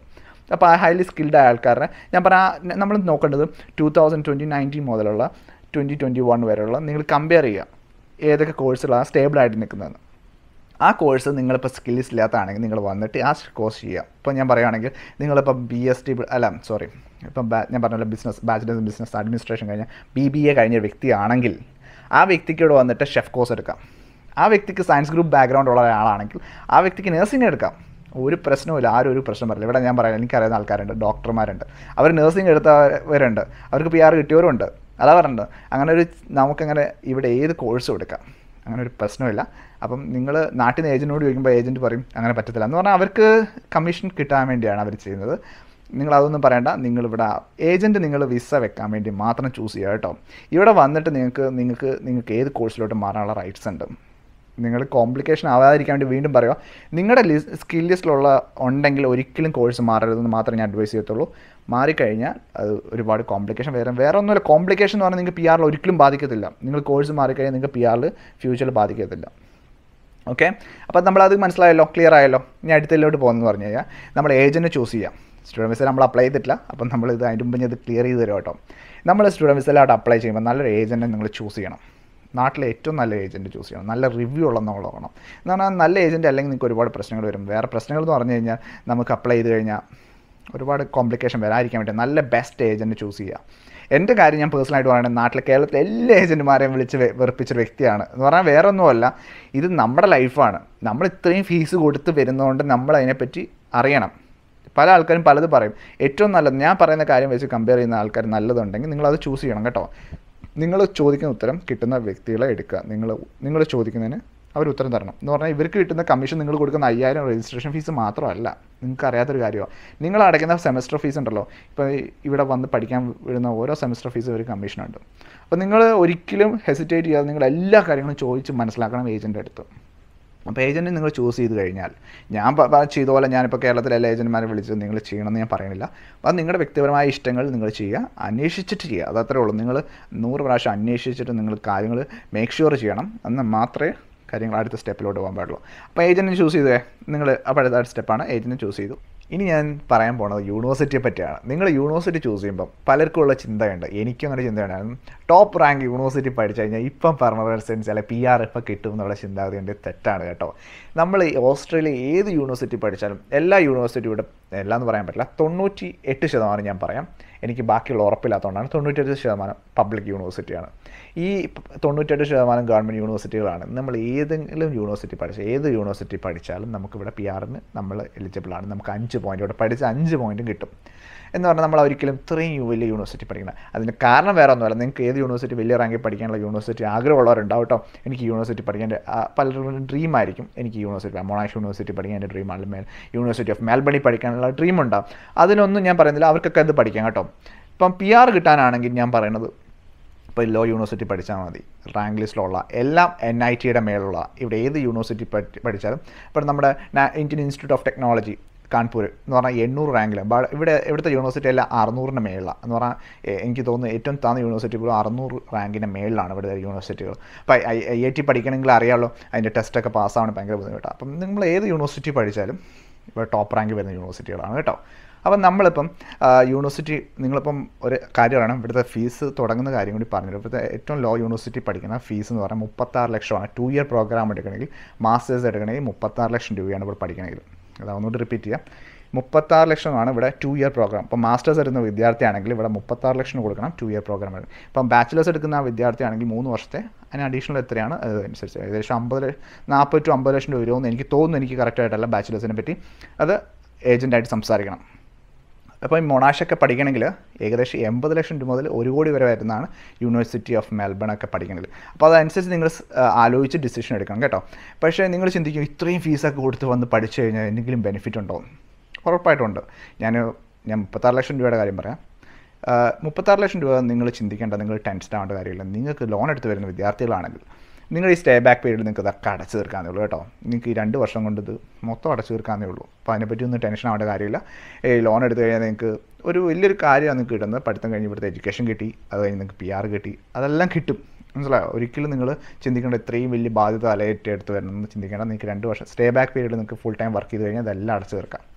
Speaker 1: അപ്പോൾ ആ ഹൈലി സ്കിൽഡ് ആയ ആൾക്കാരെ ഞാൻ പറഞ്ഞ നമ്മൾ നോക്കേണ്ടത് ടൂ തൗസൻഡ് ട്വൻറ്റി നയൻറ്റീൻ മുതലുള്ള ട്വൻറ്റി ട്വൻറ്റി വൺ വരെയുള്ള നിങ്ങൾ കമ്പയർ ചെയ്യുക ഏതൊക്കെ കോഴ്സുകളാണ് സ്റ്റേബിളായിട്ട് നിൽക്കുന്നതെന്ന് ആ കോഴ്സ് നിങ്ങളിപ്പോൾ സ്കിൽസ് ഇല്ലാത്തതാണെങ്കിൽ നിങ്ങൾ വന്നിട്ട് ആ കോഴ്സ് ചെയ്യുക ഇപ്പോൾ ഞാൻ പറയുകയാണെങ്കിൽ നിങ്ങളിപ്പോൾ ബി എസ് ടി അല്ല സോറി ഇപ്പം ബാ- ഞാൻ പറഞ്ഞല്ലോ ബിസിനസ് ബാച്ചിലേഴ്സ് ബിസിനസ് അഡ്മിനിസ്ട്രേഷൻ കഴിഞ്ഞ ബി ബി എ കഴിഞ്ഞ വ്യക്തിയാണെങ്കിൽ ആ വ്യക്തിക്ക് ഇവിടെ വന്നിട്ട് ഷെഫ് കോഴ്സ് എടുക്കാം ആ വ്യക്തിക്ക് സയൻസ് ഗ്രൂപ്പ് ബാക്ക്ഗ്രൗണ്ട് ഉള്ള ഒരാളാണെങ്കിൽ ആ വ്യക്തിക്ക് നഴ്സിംഗ് എടുക്കാം ഒരു പ്രശ്നവുമില്ല ആരും ഒരു പ്രശ്നം പറയില്ല ഇവിടെ ഞാൻ പറയാം എനിക്കറിയുന്ന ആൾക്കാരുണ്ട് ഡോക്ടർമാരുണ്ട് അവർ നഴ്സിംഗ് എടുത്തവരുണ്ട് അവർക്ക് പി ആർ കിട്ടിയവരുണ്ട് അതാ പറഞ്ഞത് അങ്ങനെ ഒരു നമുക്കങ്ങനെ ഇവിടെ ഏത് കോഴ്സും എടുക്കാം അങ്ങനെ ഒരു പ്രശ്നമില്ല അപ്പം നിങ്ങൾ നാട്ടിൽ നിന്ന് ഏജൻറ്റിനോട് ചോദിക്കുമ്പോൾ ഏജൻറ്റ് പറയും അങ്ങനെ പറ്റത്തില്ല എന്ന് പറഞ്ഞാൽ അവർക്ക് കമ്മീഷൻ കിട്ടാൻ വേണ്ടിയാണ് അവർ ചെയ്യുന്നത് നിങ്ങൾ അതൊന്നും പറയണ്ട നിങ്ങളിവിടെ ഏജൻറ്റ് നിങ്ങൾ വിസ വെക്കാൻ വേണ്ടി മാത്രം ചൂസ് ചെയ്യുക കേട്ടോ ഇവിടെ വന്നിട്ട് നിങ്ങൾക്ക് നിങ്ങൾക്ക് നിങ്ങൾക്ക് ഏത് കോഴ്സിലോട്ട് മാറാനുള്ള റൈറ്റ്സ് ഉണ്ട് നിങ്ങൾ കോംപ്ലിക്കേഷൻ ആവാതിരിക്കാൻ വേണ്ടി വീണ്ടും പറയുക നിങ്ങളുടെ ലിസ് സ്കിൽ ലിസ്റ്റിലുള്ള ഉണ്ടെങ്കിൽ ഒരിക്കലും കോഴ്സ് മാറരുതെന്ന് മാത്രമേ ഞാൻ അഡ്വൈസ് ചെയ്യത്തുള്ളൂ മാറിക്കഴിഞ്ഞാൽ അത് ഒരുപാട് കോംപ്ലിക്കേഷൻ വേറെ വേറെ ഒന്നുമില്ല കോംപ്ലിക്കേഷൻ എന്ന് പറഞ്ഞാൽ നിങ്ങൾക്ക് പി ആറിൽ ഒരിക്കലും ബാധിക്കത്തില്ല നിങ്ങൾ കോഴ്സ് മാറിക്കഴിഞ്ഞാൽ നിങ്ങൾക്ക് പി ആറിൽ ഫ്യൂച്ചറിൽ ബാധിക്കത്തില്ല ഓക്കെ അപ്പോൾ നമ്മളത് മനസ്സിലായല്ലോ ക്ലിയർ ആയല്ലോ ഇനി അടുത്തതിലോട്ട് പോകുന്നത് പറഞ്ഞു കഴിഞ്ഞാൽ നമ്മൾ ഏജൻറ്റ് ചൂസ് ചെയ്യാം സ്റ്റുഡൻറ്റ് വിസ നമ്മൾ അപ്ലൈ ചെയ്തിട്ടില്ല അപ്പം നമ്മൾ ഇത് അതിൻ്റെ മുമ്പ് ഇത് ക്ലിയർ ചെയ്ത് തരും കേട്ടോ നമ്മൾ സ്റ്റുഡൻറ്റ് വിസയിലോട്ട് അപ്ലൈ ചെയ്യുമ്പോൾ നല്ലൊരു ഏജൻറ്റ് നിങ്ങൾ ചൂസ് ചെയ്യണം നാട്ടിലെ ഏറ്റവും നല്ല ഏജൻറ്റ് ചൂസ് ചെയ്യണം നല്ല റിവ്യൂ ഉള്ള നമ്മൾ നോക്കണം എന്ന് പറഞ്ഞാൽ നല്ല ഏജൻറ്റ് അല്ലെങ്കിൽ നിങ്ങൾക്ക് ഒരുപാട് പ്രശ്നങ്ങൾ വരും വേറെ പ്രശ്നങ്ങൾ എന്ന് പറഞ്ഞു കഴിഞ്ഞാൽ നമുക്ക് അപ്ലൈ ചെയ്ത് കഴിഞ്ഞാൽ ഒരുപാട് കോംപ്ലിക്കേഷൻ വരാതിരിക്കാൻ വേണ്ടി നല്ല ബെസ്റ്റ് ഏജൻറ്റ് ചൂസ് ചെയ്യുക എൻ്റെ കാര്യം ഞാൻ പേഴ്സണലായിട്ട് പറയുന്നത് നാട്ടിലെ കേരളത്തിലെ എല്ലാ ഏജൻറ്റുമാരെയും വിളിച്ച് വെ- വെറുപ്പിച്ചൊരു വ്യക്തിയാണ് എന്ന് പറഞ്ഞാൽ വേറെ ഒന്നുമല്ല ഇത് നമ്മുടെ ലൈഫാണ് നമ്മൾ ഇത്രയും ഫീസ് കൊടുത്ത് വരുന്നതുകൊണ്ട് നമ്മൾ അതിനെപ്പറ്റി അറിയണം പല ആൾക്കാരും പലത് പറയും ഏറ്റവും നല്ലത് ഞാൻ പറയുന്ന കാര്യം വെച്ച് കമ്പയർ ചെയ്യുന്ന ആൾക്കാർ നല്ലതുണ്ടെങ്കിൽ നിങ്ങളത് ചൂസ് ചെയ്യണം കേട്ടോ നിങ്ങൾ ചോദിക്കുന്ന ഉത്തരം കിട്ടുന്ന വ്യക്തികളെ എടുക്കുക നിങ്ങൾ നിങ്ങൾ ചോദിക്കുന്നതിന് അവർ ഉത്തരം തരണം എന്ന് പറഞ്ഞാൽ ഇവർക്ക് കിട്ടുന്ന കമ്മീഷൻ നിങ്ങൾ കൊടുക്കുന്ന അയ്യായിരം രജിസ്ട്രേഷൻ ഫീസ് മാത്രമല്ല നിങ്ങൾക്ക് അറിയാത്തൊരു കാര്യമാണ് നിങ്ങൾ അടയ്ക്കുന്ന സെമസ്റ്റർ ഫീസ് ഉണ്ടല്ലോ ഇപ്പോൾ ഇവിടെ വന്ന് പഠിക്കാൻ വിടുന്ന ഓരോ സെമസ്റ്റർ ഫീസ് ഒരു കമ്മീഷനുണ്ട് അപ്പോൾ നിങ്ങൾ ഒരിക്കലും ഹെസിറ്റേറ്റ് ചെയ്യാതെ നിങ്ങൾ എല്ലാ കാര്യങ്ങളും ചോദിച്ച് മനസ്സിലാക്കണം ഏജൻ്റെ അടുത്ത് അപ്പോൾ ഏജൻറ്റ് നിങ്ങൾ ചൂസ് ചെയ്ത് കഴിഞ്ഞാൽ ഞാൻ പ- പ- ചെയ്ത പോലെ ഞാനിപ്പോൾ കേരളത്തിലെ എല്ലാ ഏജൻറ്റുമാരെ വിളിച്ച് നിങ്ങൾ ചെയ്യണമെന്ന് ഞാൻ പറയുന്നില്ല അത് നിങ്ങളുടെ വ്യക്തിപരമായ ഇഷ്ടങ്ങൾ നിങ്ങൾ ചെയ്യുക അന്വേഷിച്ചിട്ട് ചെയ്യുക അത് അത്രേ ഉള്ളൂ നിങ്ങൾ നൂറ് പ്രാവശ്യം അന്വേഷിച്ചിട്ട് നിങ്ങൾ കാര്യങ്ങൾ മേക്ക് ഷുവർ ചെയ്യണം എന്നാൽ മാത്രമേ കാര്യങ്ങൾ അടുത്ത സ്റ്റെപ്പിലോട്ട് പോകാൻ പാടുള്ളൂ അപ്പോൾ ഏജൻറ്റിനെ ചൂസ് ചെയ്തേ നിങ്ങൾ അപ്പോൾ അടുത്ത സ്റ്റെപ്പാണ് ഏജൻറ്റിനെ ചൂസ് ചെയ്തു ഇനി ഞാൻ പറയാൻ പോണത് യൂണിവേഴ്സിറ്റിയെ പറ്റിയാണ് നിങ്ങൾ യൂണിവേഴ്സിറ്റി ചൂസ് ചെയ്യുമ്പോൾ പലർക്കും ഉള്ള ചിന്തയുണ്ട് എനിക്കും അങ്ങനെ ചിന്തയുണ്ടായിരുന്നു ടോപ്പ് റാങ്ക് യൂണിവേഴ്സിറ്റി പഠിച്ചു കഴിഞ്ഞാൽ ഇപ്പം പറഞ്ഞതനുസരിച്ച് അല്ലെ പി ആർ ഇപ്പം കിട്ടും എന്നുള്ള ചിന്താഗതി തെറ്റാണ് കേട്ടോ നമ്മൾ ഈ ഓസ്ട്രേലിയ ഏത് യൂണിവേഴ്സിറ്റി പഠിച്ചാലും എല്ലാ യൂണിവേഴ്സിറ്റിയുടെ എല്ലാം എന്ന് പറയാൻ പറ്റില്ല തൊണ്ണൂറ്റി എട്ട് ശതമാനം ഞാൻ പറയാം എനിക്ക് ബാക്കിയുള്ള ഉറപ്പില്ലാത്തതുകൊണ്ടാണ് തൊണ്ണൂറ്റെട്ട് ശതമാനം പബ്ലിക് യൂണിവേഴ്സിറ്റിയാണ് ഈ തൊണ്ണൂറ്റെട്ട് ശതമാനം ഗവൺമെൻറ് യൂണിവേഴ്സിറ്റികളാണ് നമ്മൾ ഏതെങ്കിലും യൂണിവേഴ്സിറ്റി പഠിച്ചാൽ ഏത് യൂണിവേഴ്സിറ്റി പഠിച്ചാലും നമുക്കിവിടെ പി ആറിന് നമ്മൾ എലിജിബിൾ ആണ് നമുക്ക് അഞ്ച് പോയിൻ്റ് ഇവിടെ പഠിച്ച അഞ്ച് പോയിൻറ്റും കിട്ടും എന്ന് പറഞ്ഞാൽ നമ്മൾ ഒരിക്കലും ഇത്രയും വലിയ യൂണിവേഴ്സിറ്റി പഠിക്കണം അതിന് കാരണം വേറെ ഒന്നുമല്ല നിങ്ങൾക്ക് ഏത് യൂണിവേഴ്സിറ്റി വലിയ റാങ്കിൽ പഠിക്കാനുള്ള യൂണിവേഴ്സിറ്റി ആഗ്രഹമുള്ളവരുണ്ടാവും കേട്ടോ എനിക്ക് യൂണിവേഴ്സിറ്റി പഠിക്കാൻ പലരും ഡ്രീം ആയിരിക്കും എനിക്ക് യൂണിവേഴ്സിറ്റി മൊണാഷ് യൂണിവേഴ്സിറ്റി പഠിക്കാൻ എൻ്റെ ഡ്രീം ആണ് മേൽ യൂണിവേഴ്സിറ്റി ഓഫ് മെൽബണി പഠിക്കാനുള്ള ഡ്രീം ഉണ്ടാവും അതിനൊന്നും ഞാൻ പറയുന്നില്ല അവർക്കൊക്കെ അത് പഠിക്കാം കേട്ടോ ഇപ്പം പി ആർ കിട്ടാനാണെങ്കിൽ ഞാൻ പറയുന്നത് ഇപ്പോൾ ലോ യൂണിവേഴ്സിറ്റി പഠിച്ചാൽ മതി റാങ്ക് ലിസ്റ്റിലുള്ള എല്ലാം എൻ ഐ ടിയുടെ മേലുള്ള ഇവിടെ ഏത് യൂണിവേഴ്സിറ്റി പഠി- പഠിച്ചാലും ഇപ്പോൾ നമ്മുടെ നാ- Indian Institute of Technology Kanpur എന്ന് പറഞ്ഞാൽ എണ്ണൂറ് റാങ്കിൽ ഇവിടെ ഇവിടുത്തെ യൂണിവേഴ്സിറ്റി എല്ലാം അറുന്നൂറിൻ്റെ മേളിലാണ് എന്ന് പറഞ്ഞാൽ എ- എനിക്ക് തോന്നുന്നു ഏറ്റവും താഴ്ന്ന യൂണിവേഴ്സിറ്റി പോലും അറുന്നൂറ് റാങ്കിൻ്റെ മേളിലാണ് ഇവിടുത്തെ യൂണിവേഴ്സിറ്റികൾ അപ്പോൾ ഐ ഐ ഐ ടി പഠിക്കണമെങ്കിൽ അറിയാമല്ലോ അതിൻ്റെ ടെസ്റ്റൊക്കെ പാസ്സാവണം ഭയങ്കര ബുദ്ധിമുട്ടാണ് അപ്പം നിങ്ങൾ ഏത് യൂണിവേഴ്സിറ്റി പഠിച്ചാലും ഇവിടെ ടോപ്പ് റാങ്ക് വരുന്ന യൂണിവേഴ്സിറ്റികളാണ് കേട്ടോ അപ്പം നമ്മളിപ്പം ആ, യൂണിവേഴ്സിറ്റി നിങ്ങളിപ്പം ഒരു കാര്യമാണ് ഇവിടുത്തെ ഫീസ് തുടങ്ങുന്ന കാര്യം കൂടി പറഞ്ഞു ഇവിടുത്തെ ഏറ്റവും ലോ യൂണിവേഴ്സിറ്റി പഠിക്കുന്ന ഫീസ് എന്ന് പറഞ്ഞാൽ മുപ്പത്താറ് ലക്ഷമാണ് ടു ഇയർ പ്രോഗ്രാം എടുക്കണമെങ്കിൽ മാസ്റ്റേഴ്സ് എടുക്കണമെങ്കിൽ മുപ്പത്താറ് ലക്ഷം രൂപയാണ് ഇവിടെ പഠിക്കണമെങ്കിൽ അത് ഒന്നുകൂടി റിപ്പീറ്റ് ചെയ്യാം മുപ്പത്താറ് ലക്ഷമാണ് ഇവിടെ ടു ഇയർ പ്രോഗ്രാം ഇപ്പം മാസ്റ്റേഴ്സ് എടുക്കുന്ന വിദ്യാർത്ഥിയാണെങ്കിൽ ഇവിടെ മുപ്പത്താറ് ലക്ഷം കൊടുക്കണം ടു ഇയർ പ്രോഗ്രാം ഇപ്പം ബാച്ചിലേഴ്സ് എടുക്കുന്ന ആ വിദ്യാർത്ഥിയാണെങ്കിൽ മൂന്ന് വർഷത്തെ അതിന് അഡീഷണൽ എത്രയാണ് അതനുസരിച്ച് ഏകദേശം അമ്പത് നാൽപ്പത് ടു അമ്പത് ലക്ഷം രൂപ വരുമെന്ന് എനിക്ക് തോന്നുന്നു എനിക്ക് കറക്റ്റായിട്ടല്ല ബാച്ചിലേഴ്സിനെ പറ്റി അത് ഏജൻറ്റായിട്ട് സംസാരിക്കണം അപ്പോൾ ഈ മൊണാഷൊക്കെ പഠിക്കണമെങ്കിൽ ഏകദേശം എൺപത് ലക്ഷം രൂപ മുതൽ ഒരു കോടി വരെ വരുന്നതാണ് യൂണിവേഴ്സിറ്റി ഓഫ് മെൽബൺ ഒക്കെ പഠിക്കണമെങ്കിൽ അപ്പോൾ അതനുസരിച്ച് നിങ്ങൾ സ്- ആ, ആലോചിച്ച് ഡിസിഷൻ എടുക്കണം കേട്ടോ പക്ഷേ നിങ്ങൾ ചിന്തിക്കും ഇത്രയും ഫീസൊക്കെ കൊടുത്ത് വന്ന് പഠിച്ചു കഴിഞ്ഞാൽ എന്തെങ്കിലും ബെനിഫിറ്റ് ഉണ്ടോ ഉറപ്പായിട്ടുണ്ട് ഞാൻ ഞാൻ മുപ്പത്താറ് ലക്ഷം രൂപയുടെ കാര്യം പറയാം ആ, മുപ്പത്താറ് ലക്ഷം രൂപ നിങ്ങൾ ചിന്തിക്കേണ്ട നിങ്ങൾ ടെൻഷൻ ആവേണ്ട കാര്യമില്ല നിങ്ങൾക്ക് ലോൺ എടുത്ത് വരുന്ന വിദ്യാർത്ഥികളാണെങ്കിൽ നിങ്ങൾ ഈ സ്റ്റേ ബാക്ക് പീരീഡ് നിങ്ങൾക്ക് ഇതൊക്കെ അടച്ചു തീർക്കാന്നേ ഉള്ളൂ കേട്ടോ നിങ്ങൾക്ക് ഈ രണ്ട് വർഷം കൊണ്ട് ഇത് മൊത്തം അടച്ചു തീർക്കാന്നേ ഉള്ളൂ അപ്പോൾ അതിനെപ്പറ്റി ഒന്നും ടെൻഷൻ ആവേണ്ട കാര്യമില്ല ഈ ലോൺ എടുത്തു കഴിഞ്ഞാൽ നിങ്ങൾക്ക് ഒരു വലിയൊരു കാര്യമാണ് നിങ്ങൾക്ക് കിട്ടുന്നത് പഠിത്തം കഴിഞ്ഞ് ഇവിടുത്തെ എഡ്യൂക്കേഷൻ കിട്ടി അത് കഴിഞ്ഞ് നിങ്ങൾക്ക് പി ആർ കിട്ടി അതെല്ലാം കിട്ടും മനസ്സിലായോ ഒരിക്കലും നിങ്ങൾ ചിന്തിക്കേണ്ട ഇത്രയും വലിയ ബാധ്യത തലയേറ്റ് എടുത്ത് വരണമെന്ന് ചിന്തിക്കേണ്ട നിങ്ങൾക്ക് രണ്ട് വർഷം സ്റ്റേ ബാക്ക് പീരീഡ് നിങ്ങൾക്ക് ഫുൾ ടൈം വർക്ക് ചെയ്ത് കഴിഞ്ഞാൽ അതെല്ലാം അടച്ചു തീർക്കാം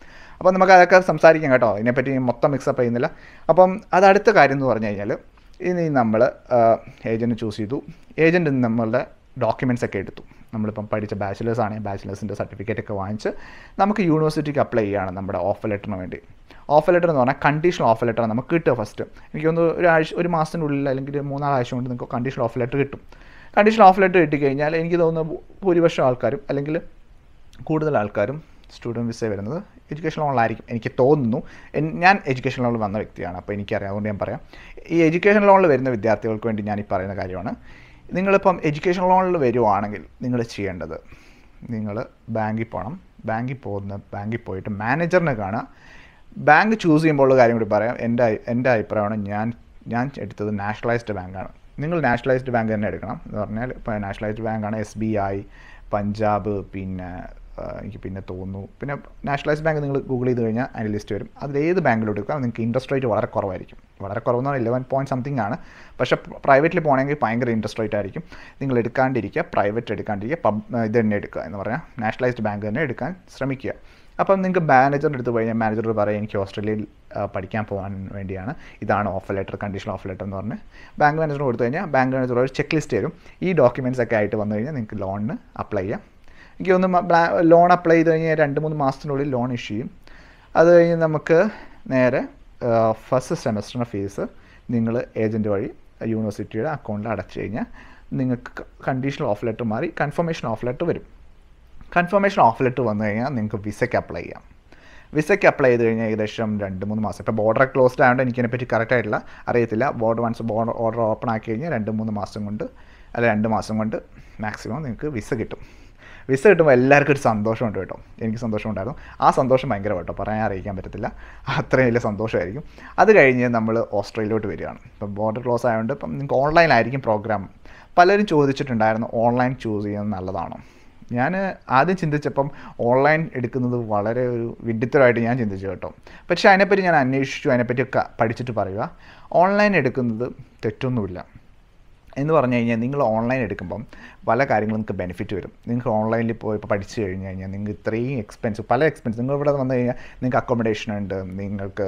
Speaker 1: അപ്പോൾ നമുക്ക് അതൊക്കെ സംസാരിക്കാം കേട്ടോ ഇതിനെപ്പറ്റി മൊത്തം മിക്സപ്പ് ചെയ്യുന്നില്ല അപ്പം അത് അടുത്ത കാര്യം എന്ന് പറഞ്ഞു കഴിഞ്ഞാൽ ഇനി നമ്മൾ ഏജൻറ്റ് ചൂസ് ചെയ്തു ഏജൻറ്റ് നമ്മളുടെ ഡോക്യുമെൻറ്റ്സ് ഒക്കെ എടുത്തു നമ്മളിപ്പം പഠിച്ച ബാച്ചിലേഴ്സ് ആണെങ്കിൽ ബാച്ചിലേഴ്സിൻ്റെ സർട്ടിഫിക്കറ്റ് ഒക്കെ വാങ്ങിച്ച് നമുക്ക് യൂണിവേഴ്സിറ്റിക്ക് അപ്ലൈ ചെയ്യുകയാണ് നമ്മുടെ ഓഫർ ലെറ്ററിന് വേണ്ടി ഓഫർ ലെറ്റർ എന്ന് പറഞ്ഞാൽ കണ്ടീഷണൽ ഓഫർ ലെറ്റർ നമുക്ക് കിട്ടുക ഫസ്റ്റ് എനിക്ക് തോന്നുന്നു ഒരു ആഴ്ച ഒരു മാസത്തിനുള്ളിൽ അല്ലെങ്കിൽ മൂന്നാലാഴ്ച കൊണ്ട് നിങ്ങൾക്ക് കണ്ടീഷണൽ ഓഫർ ലെറ്റർ കിട്ടും കണ്ടീഷണൽ ഓഫർ ലെറ്റർ കിട്ടിക്കഴിഞ്ഞാൽ എനിക്ക് തോന്നുന്നു ഭൂരിപക്ഷം ആൾക്കാരും അല്ലെങ്കിൽ കൂടുതൽ ആൾക്കാരും സ്റ്റുഡൻറ്റ് വിസ വരുന്നത് എഡ്യൂക്കേഷൻ ലോണിലായിരിക്കും എനിക്ക് തോന്നുന്നു എൻ- ഞാൻ എഡ്യൂക്കേഷൻ ലോണിൽ വന്ന വ്യക്തിയാണ് അപ്പോൾ എനിക്കറിയാം അതുകൊണ്ട് ഞാൻ പറയാം ഈ എഡ്യൂക്കേഷൻ ലോണിൽ വരുന്ന വിദ്യാർത്ഥികൾക്ക് വേണ്ടി ഞാൻ ഈ പറയുന്ന കാര്യമാണ് നിങ്ങളിപ്പം എഡ്യൂക്കേഷൻ ലോണിൽ വരുവാണെങ്കിൽ നിങ്ങൾ ചെയ്യേണ്ടത് നിങ്ങൾ ബാങ്കിൽ പോകണം ബാങ്കിൽ പോകുന്ന ബാങ്കിൽ പോയിട്ട് മാനേജറിനെ കാണുക ബാങ്ക് ചൂസ് ചെയ്യുമ്പോൾ ഉള്ള കാര്യം കൂടി പറയാം എൻ്റെ അഭി- എൻ്റെ അഭിപ്രായമാണ് ഞാൻ ഞാൻ എടുത്തത് നാഷണലൈസ്ഡ് ബാങ്കാണ് നിങ്ങൾ നാഷണലൈസ്ഡ് ബാങ്ക് തന്നെ എടുക്കണം എന്ന് പറഞ്ഞാൽ ഇപ്പോൾ നാഷണലൈസ്ഡ് ബാങ്കാണ് എസ് ബി ഐ പഞ്ചാബ് പിന്നെ ആ, എനിക്ക് പിന്നെ തോന്നുന്നു പിന്നെ നാഷണലൈസ്ഡ് ബാങ്ക് നിങ്ങൾ ഗൂഗിൾ ചെയ്ത് കഴിഞ്ഞാൽ അതിൻ്റെ ലിസ്റ്റ് വരും അതിൽ ഏത് ബാങ്കിലോട്ട് എടുക്കാം നിങ്ങൾക്ക് ഇൻട്രസ്റ്റ് റേറ്റ് വളരെ കുറവായിരിക്കും വളരെ കുറവെന്ന് പറഞ്ഞാൽ ഇലവൻ പോയിൻറ്റ് സംതിങ് ആണ് പക്ഷേ പ്രൈവറ്റിൽ പോകണമെങ്കിൽ ഭയങ്കര ഇൻട്രസ്റ്റ് റേറ്റ് ആയിരിക്കും നിങ്ങൾ എടുക്കാണ്ടിരിക്കുക പ്രൈവറ്റ് എടുക്കാണ്ടിരിക്കുക പബ് ഇത് തന്നെ എടുക്കുക എന്ന് പറഞ്ഞാൽ നാഷണലൈസ്ഡ് ബാങ്ക് തന്നെ എടുക്കാൻ ശ്രമിക്കുക അപ്പം നിങ്ങൾക്ക് മാനേജറിൻ്റെ അടുത്ത് പോയി കഴിഞ്ഞാൽ മാനേജർ പറയും എനിക്ക് ഓസ്ട്രേലിയയിൽ ആ, പഠിക്കാൻ പോകാൻ വേണ്ടിയാണ് ഇതാണ് offer letter condition offer letter എന്ന് പറഞ്ഞ് ബാങ്ക് മാനേജർ കൊടുത്തു കഴിഞ്ഞാൽ ബാങ്ക് മാനേജർ ഒരു ചെക്ക് ലിസ്റ്റ് തരും ഈ ഡോക്യുമെൻറ്റ്സ് ഒക്കെ ആയിട്ട് വന്നു കഴിഞ്ഞാൽ നിങ്ങൾക്ക് ലോണിന് അപ്ലൈ ചെയ്യാം എനിക്ക് തോന്നുന്നു ലോൺ അപ്ലൈ ചെയ്ത് കഴിഞ്ഞാൽ രണ്ട് മൂന്ന് മാസത്തിനുള്ളിൽ ലോൺ ഇഷ്യൂ ചെയ്യും അത് കഴിഞ്ഞ് നമുക്ക് നേരെ ഫസ്റ്റ് സെമസ്റ്ററിൻ്റെ ഫീസ് നിങ്ങൾ ഏജൻറ്റ് വഴി യൂണിവേഴ്സിറ്റിയുടെ അക്കൗണ്ടിൽ അടച്ചു കഴിഞ്ഞാൽ നിങ്ങൾക്ക് കണ്ടീഷണൽ ഓഫ് ലെറ്റർ മാറി കൺഫർമേഷൻ ഓഫ് ലെറ്റർ വരും കൺഫർമേഷൻ ഓഫ് ലെറ്റർ വന്നു കഴിഞ്ഞാൽ നിങ്ങൾക്ക് വിസയ്ക്ക് അപ്ലൈ ചെയ്യാം വിസയ്ക്ക് അപ്ലൈ ചെയ്ത് കഴിഞ്ഞാൽ ഏകദേശം രണ്ട് മൂന്ന് മാസം ഇപ്പോൾ ബോർഡർ ക്ലോസ്ഡ് ആയതുകൊണ്ട് എനിക്ക് അതിനെപ്പറ്റി കറക്റ്റ് ആയിട്ടില്ല അറിയത്തില്ല border once border order open ആക്കി കഴിഞ്ഞാൽ രണ്ട് മൂന്ന് മാസം കൊണ്ട് അല്ല രണ്ട് മാസം കൊണ്ട് മാക്സിമം നിങ്ങൾക്ക് വിസ കിട്ടും വിസ കിട്ടുമ്പോൾ എല്ലാവർക്കും ഒരു സന്തോഷമുണ്ട് കേട്ടോ എനിക്ക് സന്തോഷമുണ്ടായിരുന്നു ആ സന്തോഷം ഭയങ്കര കേട്ടോ പറയാൻ അറിയിക്കാൻ പറ്റത്തില്ല അത്രയും വലിയ സന്തോഷമായിരിക്കും അത് കഴിഞ്ഞ് നമ്മൾ ഓസ്ട്രേലിയയിലോട്ട് വരികയാണ് ഇപ്പം ബോർഡർ ക്ലോസ് ആയതുകൊണ്ട് ഇപ്പം നിങ്ങൾക്ക് ഓൺലൈനായിരിക്കും പ്രോഗ്രാം പലരും ചോദിച്ചിട്ടുണ്ടായിരുന്നു ഓൺലൈൻ ചൂസ് ചെയ്യുന്നത് നല്ലതാണോ ഞാൻ ആദ്യം ചിന്തിച്ചപ്പം ഓൺലൈൻ എടുക്കുന്നത് വളരെ ഒരു വിഡിത്തരമായിട്ട് ഞാൻ ചിന്തിച്ചു കേട്ടോ പക്ഷേ അതിനെപ്പറ്റി ഞാൻ അന്വേഷിച്ചു അതിനെപ്പറ്റി ഒക്കെ പഠിച്ചിട്ട് പറയുക ഓൺലൈൻ എടുക്കുന്നത് തെറ്റൊന്നുമില്ല എന്ന് പറഞ്ഞു കഴിഞ്ഞാൽ നിങ്ങൾ ഓൺലൈൻ എടുക്കുമ്പം പല കാര്യങ്ങളും നിങ്ങൾക്ക് ബെനിഫിറ്റ് വരും നിങ്ങൾക്ക് ഓൺലൈനിൽ പോയി ഇപ്പോൾ പഠിച്ചു കഴിഞ്ഞ് കഴിഞ്ഞാൽ നിങ്ങൾക്ക് ഇത്രയും എക്സ്പെൻസ് പല എക്സ്പെൻസ് നിങ്ങൾ ഇവിടെ വന്നു കഴിഞ്ഞാൽ നിങ്ങൾക്ക് അക്കോമഡേഷൻ ഉണ്ട് നിങ്ങൾക്ക്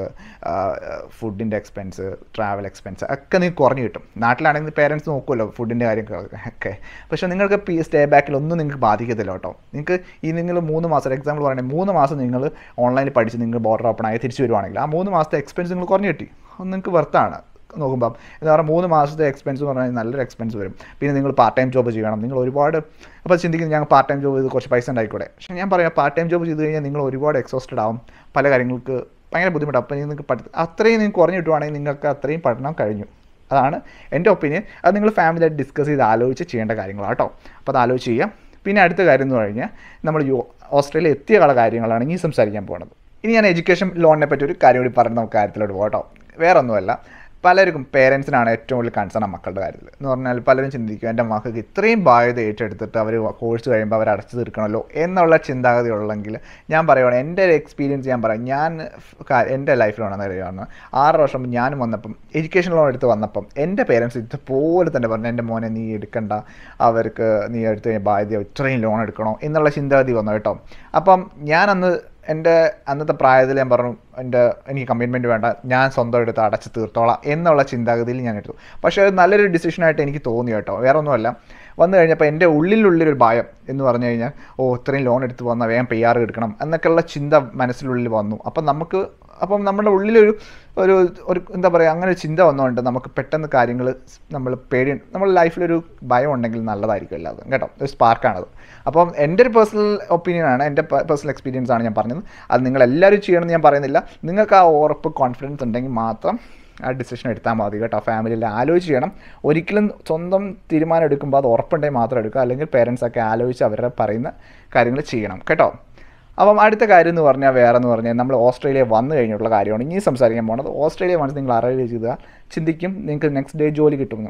Speaker 1: ഫുഡിൻ്റെ എക്സ്പെൻസ് ട്രാവൽ എക്സ്പെൻസ് ഒക്കെ നിങ്ങൾക്ക് കുറഞ്ഞ് കിട്ടും നാട്ടിലാണെങ്കിൽ പേരൻസ് നോക്കുമല്ലോ ഫുഡിൻ്റെ കാര്യങ്ങളൊക്കെ പക്ഷേ നിങ്ങൾക്ക് പി സ്റ്റേ ബാക്കിൽ ഒന്നും നിങ്ങൾക്ക് ബാധിക്കത്തില്ല കേട്ടോ നിങ്ങൾക്ക് ഈ നിങ്ങൾ മൂന്ന് മാസം എക്സാമ്പിൾ പറയുകയാണെങ്കിൽ മൂന്ന് മാസം നിങ്ങൾ ഓൺലൈനിൽ പഠിച്ച് നിങ്ങൾ ബോർഡർ ഓപ്പൺ ആയി തിരിച്ചു വരുവാണെങ്കിൽ ആ മൂന്ന് മാസത്തെ എക്സ്പെൻസ് നിങ്ങൾ കുറഞ്ഞ് കിട്ടി അത് നിങ്ങൾക്ക് വർത്താണ് നോക്കുമ്പം എന്ന് പറഞ്ഞാൽ മൂന്ന് മാസത്തെ എക്സ്പെൻസ് എന്ന് പറഞ്ഞാൽ നല്ലൊരു എക്സ്പെൻസ് വരും പിന്നെ നിങ്ങൾ പാർട്ട് ടൈം ജോബ് ചെയ്യണം നിങ്ങൾ ഒരുപാട് അപ്പോൾ ചിന്തിക്കുന്നത് ഞങ്ങൾ പാർട്ട് ടൈം ജോബ് ചെയ്ത് കുറച്ച് പൈസ ഉണ്ടായിക്കൂടെ പക്ഷേ ഞാൻ പറയാം പാർട്ട് ടൈം ജോബ് ചെയ്ത് കഴിഞ്ഞാൽ നിങ്ങൾ ഒരുപാട് എക്സോസ്റ്റഡ് ആവും പല കാര്യങ്ങൾക്ക് ഭയങ്കര ബുദ്ധിമുട്ടാണ് അപ്പോൾ നിങ്ങൾക്ക് പഠി അത്രയും നിങ്ങൾക്ക് കുറഞ്ഞ് കിട്ടുവാണെങ്കിൽ നിങ്ങൾക്ക് അത്രയും പഠനം കഴിഞ്ഞു അതാണ് എൻ്റെ ഒപ്പീനിയൻ അത് നിങ്ങൾ ഫാമിലിയായിട്ട് ഡിസ്കസ് ചെയ്ത് ആലോചിച്ച് ചെയ്യേണ്ട കാര്യങ്ങളാണ് കേട്ടോ അപ്പോൾ അത് ആലോചിച്ച് ചെയ്യാം പിന്നെ അടുത്ത കാര്യം എന്ന് കഴിഞ്ഞാൽ നമ്മൾ യു ഓസ്ട്രേലിയ എത്തിയ കള കാര്യങ്ങളാണ് ഇനി സംസാരിക്കാൻ പോകുന്നത് ഇനി ഞാൻ എഡ്യൂക്കേഷൻ ലോണിനെ പറ്റി ഒരു കാര്യം കൂടി പറഞ്ഞ് നമുക്ക് കാര്യത്തിലോട്ട് പോകാം കേട്ടോ വേറെ ഒന്നുമല്ല പലർക്കും പേരൻസിനാണ് ഏറ്റവും കൂടുതൽ കൺസേൺ ആ മക്കളുടെ കാര്യത്തിൽ എന്ന് പറഞ്ഞാൽ പലരും ചിന്തിക്കും എൻ്റെ മക്കൾക്ക് ഇത്രയും ബാധ്യത ഏറ്റെടുത്തിട്ട് അവർ കോഴ്സ് കഴിയുമ്പോൾ അവർ അടച്ചു തീർക്കണമല്ലോ എന്നുള്ള ചിന്താഗതി ഉള്ളെങ്കിൽ ഞാൻ പറയുവാണ് എൻ്റെ ഒരു എക്സ്പീരിയൻസ് ഞാൻ പറയാം ഞാൻ ക- എൻ്റെ ലൈഫിലാണെന്ന് അറിയാവുന്ന ആറ് വർഷം മുമ്പ് ഞാനും വന്നപ്പം എഡ്യൂക്കേഷൻ ലോൺ എടുത്ത് വന്നപ്പം എൻ്റെ പേരൻസ് ഇതുപോലെ തന്നെ പറഞ്ഞു എൻ്റെ മോനെ നീ എടുക്കണ്ട അവർക്ക് നീ എടുത്ത് കഴിഞ്ഞാൽ ബാധ്യത ഇത്രയും ലോൺ എടുക്കണോ എന്നുള്ള ചിന്താഗതി വന്നു കേട്ടോ അപ്പം ഞാനന്ന് എൻ്റെ അന്നത്തെ പ്രായത്തിൽ ഞാൻ പറഞ്ഞു എൻ്റെ എനിക്ക് കമ്മിറ്റ്മെൻറ്റ് വേണ്ട ഞാൻ സ്വന്തം എടുത്ത് അടച്ച് തീർത്തോളാം എന്നുള്ള ചിന്താഗതിയിൽ ഞാൻ എടുത്തു പക്ഷേ അത് നല്ലൊരു ഡിസിഷനായിട്ട് എനിക്ക് തോന്നി കേട്ടോ വേറെ ഒന്നുമല്ല വന്നു കഴിഞ്ഞപ്പോൾ എൻ്റെ ഉള്ളിലുള്ളിലൊരു ഭയം എന്ന് പറഞ്ഞു കഴിഞ്ഞാൽ ഓ ഇത്രയും ലോൺ എടുത്ത് വന്നാൽ വേഗം പി ആർ എടുക്കണം എന്നൊക്കെയുള്ള ചിന്ത മനസ്സിനുള്ളിൽ വന്നു അപ്പം നമുക്ക് അപ്പം നമ്മുടെ ഉള്ളിലൊരു ഒരു ഒരു എന്താ പറയുക അങ്ങനെ ഒരു ചിന്ത വന്നുകൊണ്ട് നമുക്ക് പെട്ടെന്ന് കാര്യങ്ങൾ നമ്മൾ പേടി നമ്മുടെ ലൈഫിലൊരു ഭയം ഉണ്ടെങ്കിൽ നല്ലതായിരിക്കും എല്ലാതും കേട്ടോ ഒരു സ്പാർക്കാണത് അപ്പം എൻ്റെ ഒരു പേഴ്സണൽ ഒപ്പീനിയനാണ് എൻ്റെ പേഴ്സണൽ എക്സ്പീരിയൻസ് ആണ് ഞാൻ പറഞ്ഞത് അത് നിങ്ങൾ എല്ലാവരും ചെയ്യണമെന്ന് ഞാൻ പറയുന്നില്ല നിങ്ങൾക്ക് ആ ഉറപ്പ് കോൺഫിഡൻസ് ഉണ്ടെങ്കിൽ മാത്രം ആ ഡിസിഷൻ എടുത്താൽ മതി കേട്ടോ ഫാമിലിയിൽ ആലോചിച്ച് ചെയ്യണം ഒരിക്കലും സ്വന്തം തീരുമാനം എടുക്കുമ്പോൾ അത് ഉറപ്പുണ്ടെങ്കിൽ മാത്രം എടുക്കുക അല്ലെങ്കിൽ പേരൻസ് ഒക്കെ ആലോചിച്ച് അവരുടെ പറയുന്ന കാര്യങ്ങൾ ചെയ്യണം കേട്ടോ അപ്പം അടുത്ത കാര്യം എന്ന് പറഞ്ഞാൽ വേറെ എന്ന് പറഞ്ഞാൽ നമ്മൾ ഓസ്ട്രേലിയ വന്നു കഴിഞ്ഞിട്ടുള്ള കാര്യമാണ് ഇനി സംസാരിക്കാൻ പോകുന്നത് ഓസ്ട്രേലിയ വന്ന് നിങ്ങൾ അറൈവ് ചെയ്താൽ ചിന്തിക്കും നിങ്ങൾക്ക് നെക്സ്റ്റ് ഡേ ജോലി കിട്ടുമെന്ന്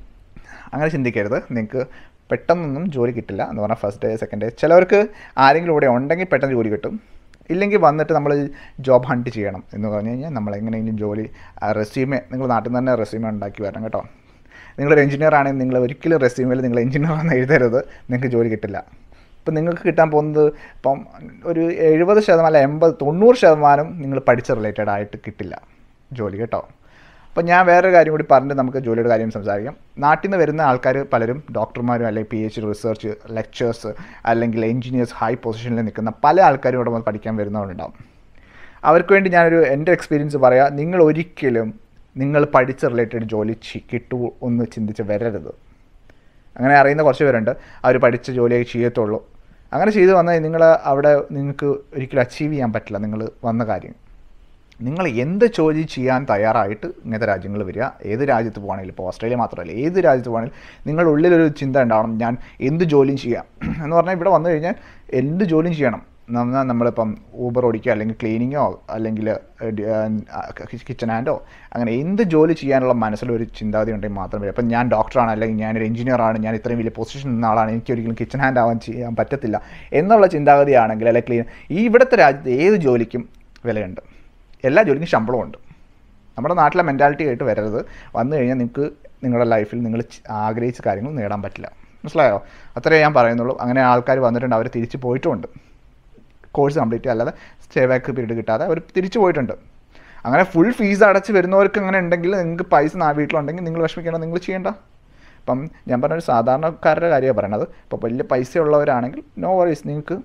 Speaker 1: അങ്ങനെ ചിന്തിക്കരുത് നിങ്ങൾക്ക് പെട്ടെന്നൊന്നും ജോലി കിട്ടില്ല എന്ന് പറഞ്ഞാൽ ഫസ്റ്റ് ഡേ സെക്കൻഡ് ഡേ ചിലവർക്ക് ആരെങ്കിലും ഇവിടെ ഉണ്ടെങ്കിൽ പെട്ടെന്ന് ജോലി കിട്ടും ഇല്ലെങ്കിൽ വന്നിട്ട് നമ്മൾ ജോബ് ഹണ്ട് ചെയ്യണം എന്ന് പറഞ്ഞു കഴിഞ്ഞാൽ നമ്മൾ എങ്ങനെയെങ്കിലും ജോലി റെസ്യൂമെ നിങ്ങൾ നാട്ടിൽ നിന്ന് തന്നെ റെസ്യൂമെ ഉണ്ടാക്കി വരണം കേട്ടോ നിങ്ങളൊരു എഞ്ചിനീയർ ആണെങ്കിൽ നിങ്ങൾ ഒരിക്കലും റെസ്യൂമിൽ നിങ്ങൾ എഞ്ചിനീയർ ആണെന്ന് എഴുതരുത് നിങ്ങൾക്ക് ജോലി കിട്ടില്ല ഇപ്പം നിങ്ങൾക്ക് കിട്ടാൻ പോകുന്നത് ഇപ്പം ഒരു എഴുപത് ശതമാനം അല്ല എൺപത് തൊണ്ണൂറ് ശതമാനം നിങ്ങൾ പഠിച്ച റിലേറ്റഡ് ആയിട്ട് കിട്ടില്ല ജോലി കേട്ടോ അപ്പോൾ ഞാൻ വേറൊരു കാര്യം കൂടി പറഞ്ഞിട്ട് നമുക്ക് ജോലിയുടെ കാര്യം സംസാരിക്കാം നാട്ടിൽ നിന്ന് വരുന്ന ആൾക്കാർ പലരും ഡോക്ടർമാരും അല്ലെങ്കിൽ പി എച്ച് റിസർച്ച് ലെക്ചേഴ്സ് അല്ലെങ്കിൽ എഞ്ചിനീയേഴ്സ് ഹൈ പൊസിഷനിൽ നിൽക്കുന്ന പല ആൾക്കാരും ഇവിടെ വന്ന് പഠിക്കാൻ വരുന്നവരുണ്ടാവും അവർക്ക് വേണ്ടി ഞാനൊരു എൻ്റെ എക്സ്പീരിയൻസ് പറയാം നിങ്ങൾ ഒരിക്കലും നിങ്ങൾ പഠിച്ച റിലേറ്റഡ് ജോലി ചി- കിട്ടൂ എന്ന് ചിന്തിച്ച് വരരുത് അങ്ങനെ അറിയുന്ന കുറച്ച് പേരുണ്ട് അവർ പഠിച്ച ജോലിയായി ചെയ്യത്തുള്ളൂ അങ്ങനെ ചെയ്ത് വന്നാൽ നിങ്ങൾ അവിടെ നിങ്ങൾക്ക് ഒരിക്കലും അച്ചീവ് ചെയ്യാൻ പറ്റില്ല നിങ്ങൾ വന്ന കാര്യം നിങ്ങൾ എന്ത് ജോലി ചെയ്യാൻ തയ്യാറായിട്ട് ഇങ്ങനത്തെ രാജ്യങ്ങൾ വരിക ഏത് രാജ്യത്ത് പോകണമെങ്കിലും ഇപ്പോൾ ഓസ്ട്രേലിയ മാത്രമല്ല ഏത് രാജ്യത്ത് പോകണമെങ്കിലും നിങ്ങളുടെ ഉള്ളിലൊരു ചിന്ത ഉണ്ടാവണം ഞാൻ എന്ത് ജോലിയും ചെയ്യാം എന്ന് പറഞ്ഞാൽ ഇവിടെ വന്നു കഴിഞ്ഞാൽ എന്ത് ജോലിയും ചെയ്യണം നമ്മൾ നമ്മളിപ്പം ഊബർ ഓടിക്കുക അല്ലെങ്കിൽ ക്ലീനിങ്ങോ അല്ലെങ്കിൽ കിച്ചൺ ഹാൻഡോ അങ്ങനെ എന്ത് ജോലി ചെയ്യാനുള്ള മനസ്സിലൊരു ചിന്താഗതി ഉണ്ടെങ്കിൽ മാത്രം വരും അപ്പം ഞാൻ ഡോക്ടറാണ് അല്ലെങ്കിൽ ഞാനൊരു എഞ്ചിനീയറാണ് ഞാൻ ഇത്രയും വലിയ പൊസിഷൻ നിന്ന ആളാണ് എനിക്ക് ഒരിക്കലും കിച്ചൺ ഹാൻഡ് ആവാൻ ചെയ്യാൻ പറ്റത്തില്ല എന്നുള്ള ചിന്താഗതിയാണെങ്കിൽ അല്ലെങ്കിൽ ക്ലീൻ ഈ ഇവിടുത്തെ രാജ്യത്ത് ഏത് ജോലിക്കും വിലയുണ്ട് എല്ലാ ജോലിക്കും ശമ്പളമുണ്ട് നമ്മുടെ നാട്ടിലെ മെൻറ്റാലിറ്റി ആയിട്ട് വരരുത് വന്നു കഴിഞ്ഞാൽ നിങ്ങൾക്ക് നിങ്ങളുടെ ലൈഫിൽ നിങ്ങൾ ചി- ആഗ്രഹിച്ച കാര്യങ്ങൾ നേടാൻ പറ്റില്ല മനസ്സിലായോ അത്രേ ഞാൻ പറയുന്നുള്ളൂ അങ്ങനെ ആൾക്കാർ വന്നിട്ടുണ്ട് അവർ തിരിച്ച് പോയിട്ടുമുണ്ട് കോഴ്സ് കംപ്ലീറ്റ് അല്ലാതെ സ്റ്റേ ബാക്ക് പീരീഡ് കിട്ടാതെ അവർ തിരിച്ചു പോയിട്ടുണ്ട് അങ്ങനെ ഫുൾ ഫീസ് അടച്ച് വരുന്നവർക്ക് അങ്ങനെ ഉണ്ടെങ്കിൽ നിങ്ങൾക്ക് പൈസ നാ- വീട്ടിലുണ്ടെങ്കിൽ നിങ്ങൾ വിഷമിക്കണം നിങ്ങൾ ചെയ്യേണ്ട ഇപ്പം ഞാൻ പറഞ്ഞ ഒരു സാധാരണക്കാരുടെ കാര്യമാണ് പറയണത് ഇപ്പോൾ വലിയ പൈസ ഉള്ളവരാണെങ്കിൽ നോ വറീസ് നിങ്ങൾക്ക്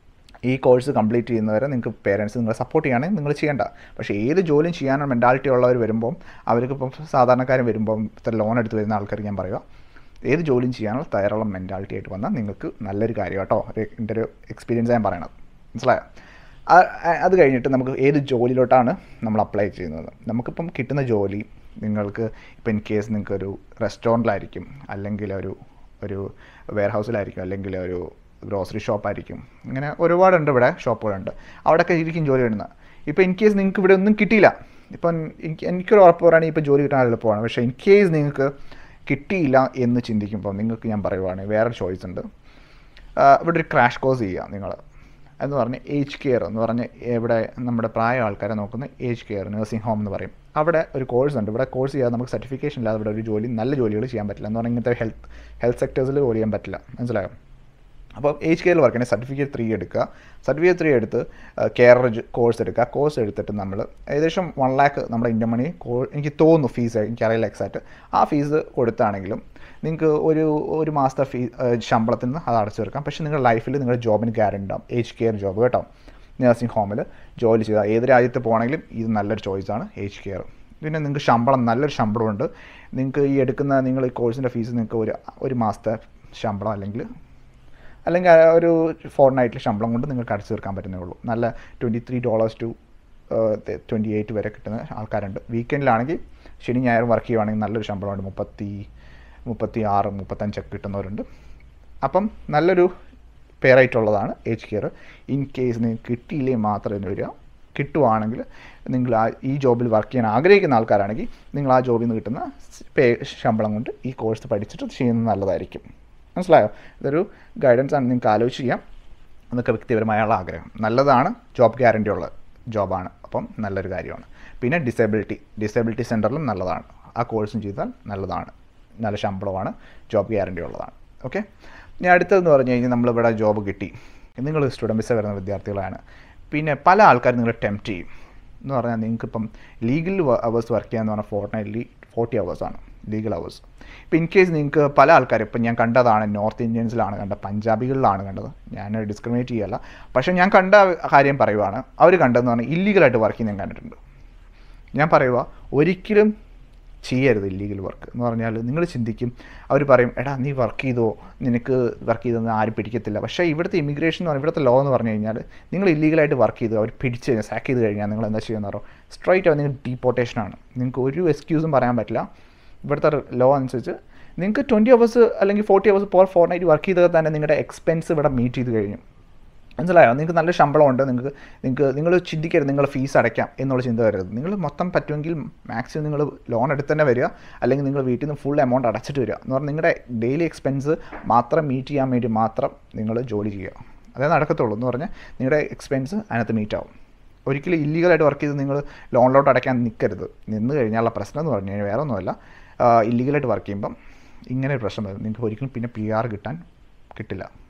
Speaker 1: ഈ കോഴ്സ് കംപ്ലീറ്റ് ചെയ്യുന്നവരെ നിങ്ങൾക്ക് പേരൻസ് നിങ്ങളെ സപ്പോർട്ട് ചെയ്യുകയാണെങ്കിൽ നിങ്ങൾ ചെയ്യേണ്ട പക്ഷേ ഏത് ജോലിയും ചെയ്യാനുള്ള മെൻറ്റാലിറ്റി ഉള്ളവർ വരുമ്പം അവർക്ക് ഇപ്പം സാധാരണക്കാരൻ വരുമ്പം ഇത്ര ലോൺ എടുത്ത് വരുന്ന ആൾക്കാർക്ക് ഞാൻ പറയുക ഏത് ജോലിയും ചെയ്യാനുള്ള തയ്യാറുള്ള മെൻറ്റാലിറ്റി ആയിട്ട് വന്നാൽ നിങ്ങൾക്ക് നല്ലൊരു കാര്യം കേട്ടോ ഒരു എൻ്റെ ഒരു എക്സ്പീരിയൻസ് ഞാൻ പറയണത് മനസ്സിലായോ ആ- ആ- അത് കഴിഞ്ഞിട്ട് നമുക്ക് ഏത് ജോലിയിലോട്ടാണ് നമ്മൾ അപ്ലൈ ചെയ്യുന്നത് നമുക്കിപ്പം കിട്ടുന്ന ജോലി നിങ്ങൾക്ക് ഇപ്പം ഇൻ കേസ് നിങ്ങൾക്ക് ഒരു റെസ്റ്റോറൻറ്റിലായിരിക്കും അല്ലെങ്കിൽ ഒരു ഒരു വെയർ ഹൗസിലായിരിക്കും അല്ലെങ്കിൽ ഒരു ഗ്രോസറി ഷോപ്പായിരിക്കും ഇങ്ങനെ ഒരുപാടുണ്ട് ഇവിടെ ഷോപ്പുകളുണ്ട് അവിടെയൊക്കെ ഇരിക്കും ജോലി വരുന്നത് ഇപ്പോൾ ഇൻ കേസ് നിങ്ങൾക്ക് ഇവിടെ ഒന്നും കിട്ടിയില്ല ഇപ്പം എനിക്ക് എനിക്കൊരു ഉറപ്പ് പറയുകയാണെങ്കിൽ ഇപ്പോൾ ജോലി കിട്ടാൻ എളുപ്പമാണ് പക്ഷേ ഇൻ കേസ് നിങ്ങൾക്ക് കിട്ടിയില്ല എന്ന് ചിന്തിക്കുമ്പോൾ നിങ്ങൾക്ക് ഞാൻ പറയുവാണെങ്കിൽ വേറെ ചോയ്സ് ഉണ്ട് ആ, ഇവിടെ ഒരു ക്രാഷ് കോഴ്സ് ചെയ്യുക നിങ്ങൾ എന്ന് പറഞ്ഞ് ഏജ് കെയർ എന്ന് പറഞ്ഞ് ഇവിടെ നമ്മുടെ പ്രായ ആൾക്കാരെ നോക്കുന്ന ഏജ് കെയർ നഴ്സിംഗ് ഹോം എന്ന് പറയും അവിടെ ഒരു കോഴ്സ് ഉണ്ട് ഇവിടെ കോഴ്സ് ചെയ്യാതെ നമുക്ക് സർട്ടിഫിക്കേഷൻ ഇല്ലാതെ ഇവിടെ ഒരു ജോലി നല്ല ജോലികൾ ചെയ്യാൻ പറ്റില്ല എന്ന് പറഞ്ഞാൽ ഇങ്ങനത്തെ ഹെൽത്ത് ഹെൽത്ത് സെക്ടേഴ്സിൽ ജോലി ചെയ്യാൻ പറ്റില്ല മനസ്സിലായോ അപ്പോൾ ഏജ് കെയറിൽ വർക്ക് ചെയ്യണമെങ്കിൽ സർട്ടിഫിക്കറ്റ് ത്രീ എടുക്കുക സർട്ടിഫിക്കറ്റ് ത്രീ എടുത്ത് കെയർ കോഴ്സ് എടുക്കുക കോഴ്സ് എടുത്തിട്ട് നമ്മൾ ഏകദേശം വൺ ലാക്ക് നമ്മുടെ ഇന്ത്യൻ മണി കോ എനിക്ക് തോന്നുന്നു ഫീസ് എനിക്കറിയില്ല എക്സാക്റ്റ് ആ ഫീസ് കൊടുത്താണെങ്കിലും നിങ്ങൾക്ക് ഒരു ഒരു മാസത്തെ ഫീ ശമ്പളത്തിൽ നിന്ന് അത് അടച്ചു തീർക്കാം പക്ഷേ നിങ്ങളുടെ ലൈഫിൽ നിങ്ങളുടെ ജോബിന് ഗ്യാരണ്ടി ഉണ്ടാവും ഏജ് കെയർ ജോബ് കേട്ടോ നഴ്സിംഗ് ഹോമിൽ ജോലി ചെയ്യുക ഏത് രാജ്യത്ത് പോകണമെങ്കിലും ഇത് നല്ലൊരു ചോയ്സാണ് ഏജ് കെയർ പിന്നെ നിങ്ങൾക്ക് ശമ്പളം നല്ലൊരു ശമ്പളമുണ്ട് നിങ്ങൾക്ക് ഈ എടുക്കുന്ന നിങ്ങൾ ഈ കോഴ്സിൻ്റെ ഫീസ് നിങ്ങൾക്ക് ഒരു ഒരു മാസത്തെ ശമ്പളം അല്ലെങ്കിൽ അല്ലെങ്കിൽ ആ ഒരു ഫോർ നൈറ്റിൽ ശമ്പളം കൊണ്ട് നിങ്ങൾക്ക് അടച്ചു തീർക്കാൻ പറ്റുന്നേ ഉള്ളൂ നല്ല twenty three dollars to twenty eight വരെ കിട്ടുന്ന ആൾക്കാരുണ്ട് വീക്കെൻഡിലാണെങ്കിൽ ശനി ഞായറും വർക്ക് ചെയ്യുവാണെങ്കിൽ നല്ലൊരു ശമ്പളമുണ്ട് മുപ്പത്തി മുപ്പത്തി ആറ് മുപ്പത്തഞ്ചൊക്കെ കിട്ടുന്നവരുണ്ട് അപ്പം നല്ലൊരു പേറായിട്ടുള്ളതാണ് ഏജ് കെയർ ഇൻ കേസ് നിങ്ങൾക്ക് കിട്ടിയില്ലേ മാത്രം ഇതിന് വരിക കിട്ടുവാണെങ്കിൽ നിങ്ങൾ ആ ഈ ജോബിൽ വർക്ക് ചെയ്യാൻ ആഗ്രഹിക്കുന്ന ആൾക്കാരാണെങ്കിൽ നിങ്ങൾ ആ ജോബിൽ നിന്ന് കിട്ടുന്ന പേ ശമ്പളം കൊണ്ട് ഈ കോഴ്സ് പഠിച്ചിട്ട് ചെയ്യുന്നത് നല്ലതായിരിക്കും മനസ്സിലായോ ഇതൊരു ഗൈഡൻസ് ആണ് നിങ്ങൾക്ക് ആലോചിച്ച് ചെയ്യാം എന്നൊക്കെ വ്യക്തിപരമായുള്ള ആഗ്രഹം നല്ലതാണ് ജോബ് ഗ്യാരണ്ടി ഉള്ള ജോബാണ് അപ്പം നല്ലൊരു കാര്യമാണ് പിന്നെ ഡിസേബിലിറ്റി ഡിസേബിലിറ്റി സെൻറ്ററിലും നല്ലതാണ് ആ കോഴ്സും ചെയ്താൽ നല്ലതാണ് നല്ല ശമ്പളമാണ് ജോബ് ഗ്യാരണ്ടി ഉള്ളതാണ് ഓക്കെ ഇനി അടുത്തതെന്ന് പറഞ്ഞു കഴിഞ്ഞാൽ നമ്മളിവിടെ ജോബ് കിട്ടി നിങ്ങൾ സ്റ്റുഡൻറ്റ് വിസ വരുന്ന വിദ്യാർത്ഥികളാണ് പിന്നെ പല ആൾക്കാരും നിങ്ങളെ ടെംപ്റ്റ് ചെയ്യും എന്ന് പറഞ്ഞാൽ നിങ്ങൾക്കിപ്പം ലീഗൽ അവേഴ്സ് വർക്ക് ചെയ്യാന്ന് പറഞ്ഞാൽ ഫോർട്ട് നൈറ്റ്ലി ഫോർട്ടി അവേഴ്സാണ് ലീഗൽ അവേഴ്സ് ഇപ്പോൾ ഇൻ കേസ് നിങ്ങൾക്ക് പല ആൾക്കാരും ഇപ്പം ഞാൻ കണ്ടതാണ് നോർത്ത് ഇന്ത്യൻസിലാണ് കണ്ടത് പഞ്ചാബികളിലാണ് കണ്ടത് ഞാൻ ഡിസ്ക്രിമിനേറ്റ് ചെയ്യല്ല പക്ഷേ ഞാൻ കണ്ട കാര്യം പറയുവാണ് അവർ കണ്ടതെന്ന് പറഞ്ഞാൽ ഇല്ലീഗലായിട്ട് വർക്ക് ചെയ്യുന്ന ഞാൻ കണ്ടിട്ടുണ്ട് ഞാൻ പറയുക ഒരിക്കലും ചെയ്യരുത് ഇല്ലീഗൽ വർക്ക് എന്ന് പറഞ്ഞാൽ നിങ്ങൾ ചിന്തിക്കും അവർ പറയും എടാ നീ വർക്ക് ചെയ്തോ നിനക്ക് വർക്ക് ചെയ്തെന്ന് ആരും പിടിക്കത്തില്ല പക്ഷേ ഇവിടുത്തെ ഇമിഗ്രേഷൻ എന്ന് പറഞ്ഞാൽ ഇവിടുത്തെ ലോ എന്ന് പറഞ്ഞു കഴിഞ്ഞാൽ നിങ്ങൾ ഇല്ലീഗലായിട്ട് വർക്ക് ചെയ്തു അവർ പിടിച്ച് കഴിഞ്ഞാൽ സാക്ക് ചെയ്ത് കഴിഞ്ഞാൽ നിങ്ങൾ എന്താ ചെയ്യുന്ന പറയും സ്ട്രൈറ്റ് അവർ നിങ്ങൾ ഡീപ്പോർട്ടേഷനാണ് നിങ്ങൾക്ക് ഒരു എക്സ്ക്യൂസും പറയാൻ പറ്റില്ല ഇവിടുത്തെ ലോ അനുസരിച്ച് നിങ്ങൾക്ക് ട്വൻറ്റി അവേഴ്സ് അല്ലെങ്കിൽ forty hours per fortnight work ചെയ്താൽ തന്നെ നിങ്ങളുടെ എക്സ്പെൻസ് ഇവിടെ മീറ്റ് ചെയ്ത് കഴിഞ്ഞു മനസ്സിലായോ നിങ്ങൾക്ക് നല്ല ശമ്പളമുണ്ട് നിങ്ങൾക്ക് നിങ്ങൾക്ക് നിങ്ങൾ ചിന്തിക്കരുത് നിങ്ങൾ ഫീസ് അടയ്ക്കാം എന്നുള്ള ചിന്ത വരരുത് നിങ്ങൾ മൊത്തം പറ്റുമെങ്കിൽ മാക്സിമം നിങ്ങൾ ലോൺ എടുത്ത് തന്നെ വരിക അല്ലെങ്കിൽ നിങ്ങൾ വീട്ടിൽ നിന്ന് ഫുൾ എമൗണ്ട് അടച്ചിട്ട് വരിക എന്ന് പറഞ്ഞാൽ നിങ്ങളുടെ ഡെയിലി എക്സ്പെൻസ് മാത്രം മീറ്റ് ചെയ്യാൻ വേണ്ടി മാത്രം നിങ്ങൾ ജോലി ചെയ്യുക അതേ നടക്കത്തുള്ളൂ എന്ന് പറഞ്ഞാൽ നിങ്ങളുടെ എക്സ്പെൻസ് അതിനകത്ത് മീറ്റ് ആവും ഒരിക്കലും ഇല്ലീഗലായിട്ട് വർക്ക് ചെയ്ത് നിങ്ങൾ ലോണിലോട്ട് അടയ്ക്കാൻ നിൽക്കരുത് നിന്ന് കഴിഞ്ഞാലുള്ള പ്രശ്നം എന്ന് പറഞ്ഞു കഴിഞ്ഞാൽ വേറെ ഒന്നുമല്ല ഇല്ലീഗലായിട്ട് വർക്ക് ചെയ്യുമ്പം ഇങ്ങനെ ഒരു പ്രശ്നം വരും നിങ്ങൾക്ക് ഒരിക്കലും പിന്നെ പി ആർ കിട്ടാൻ കിട്ടില്ല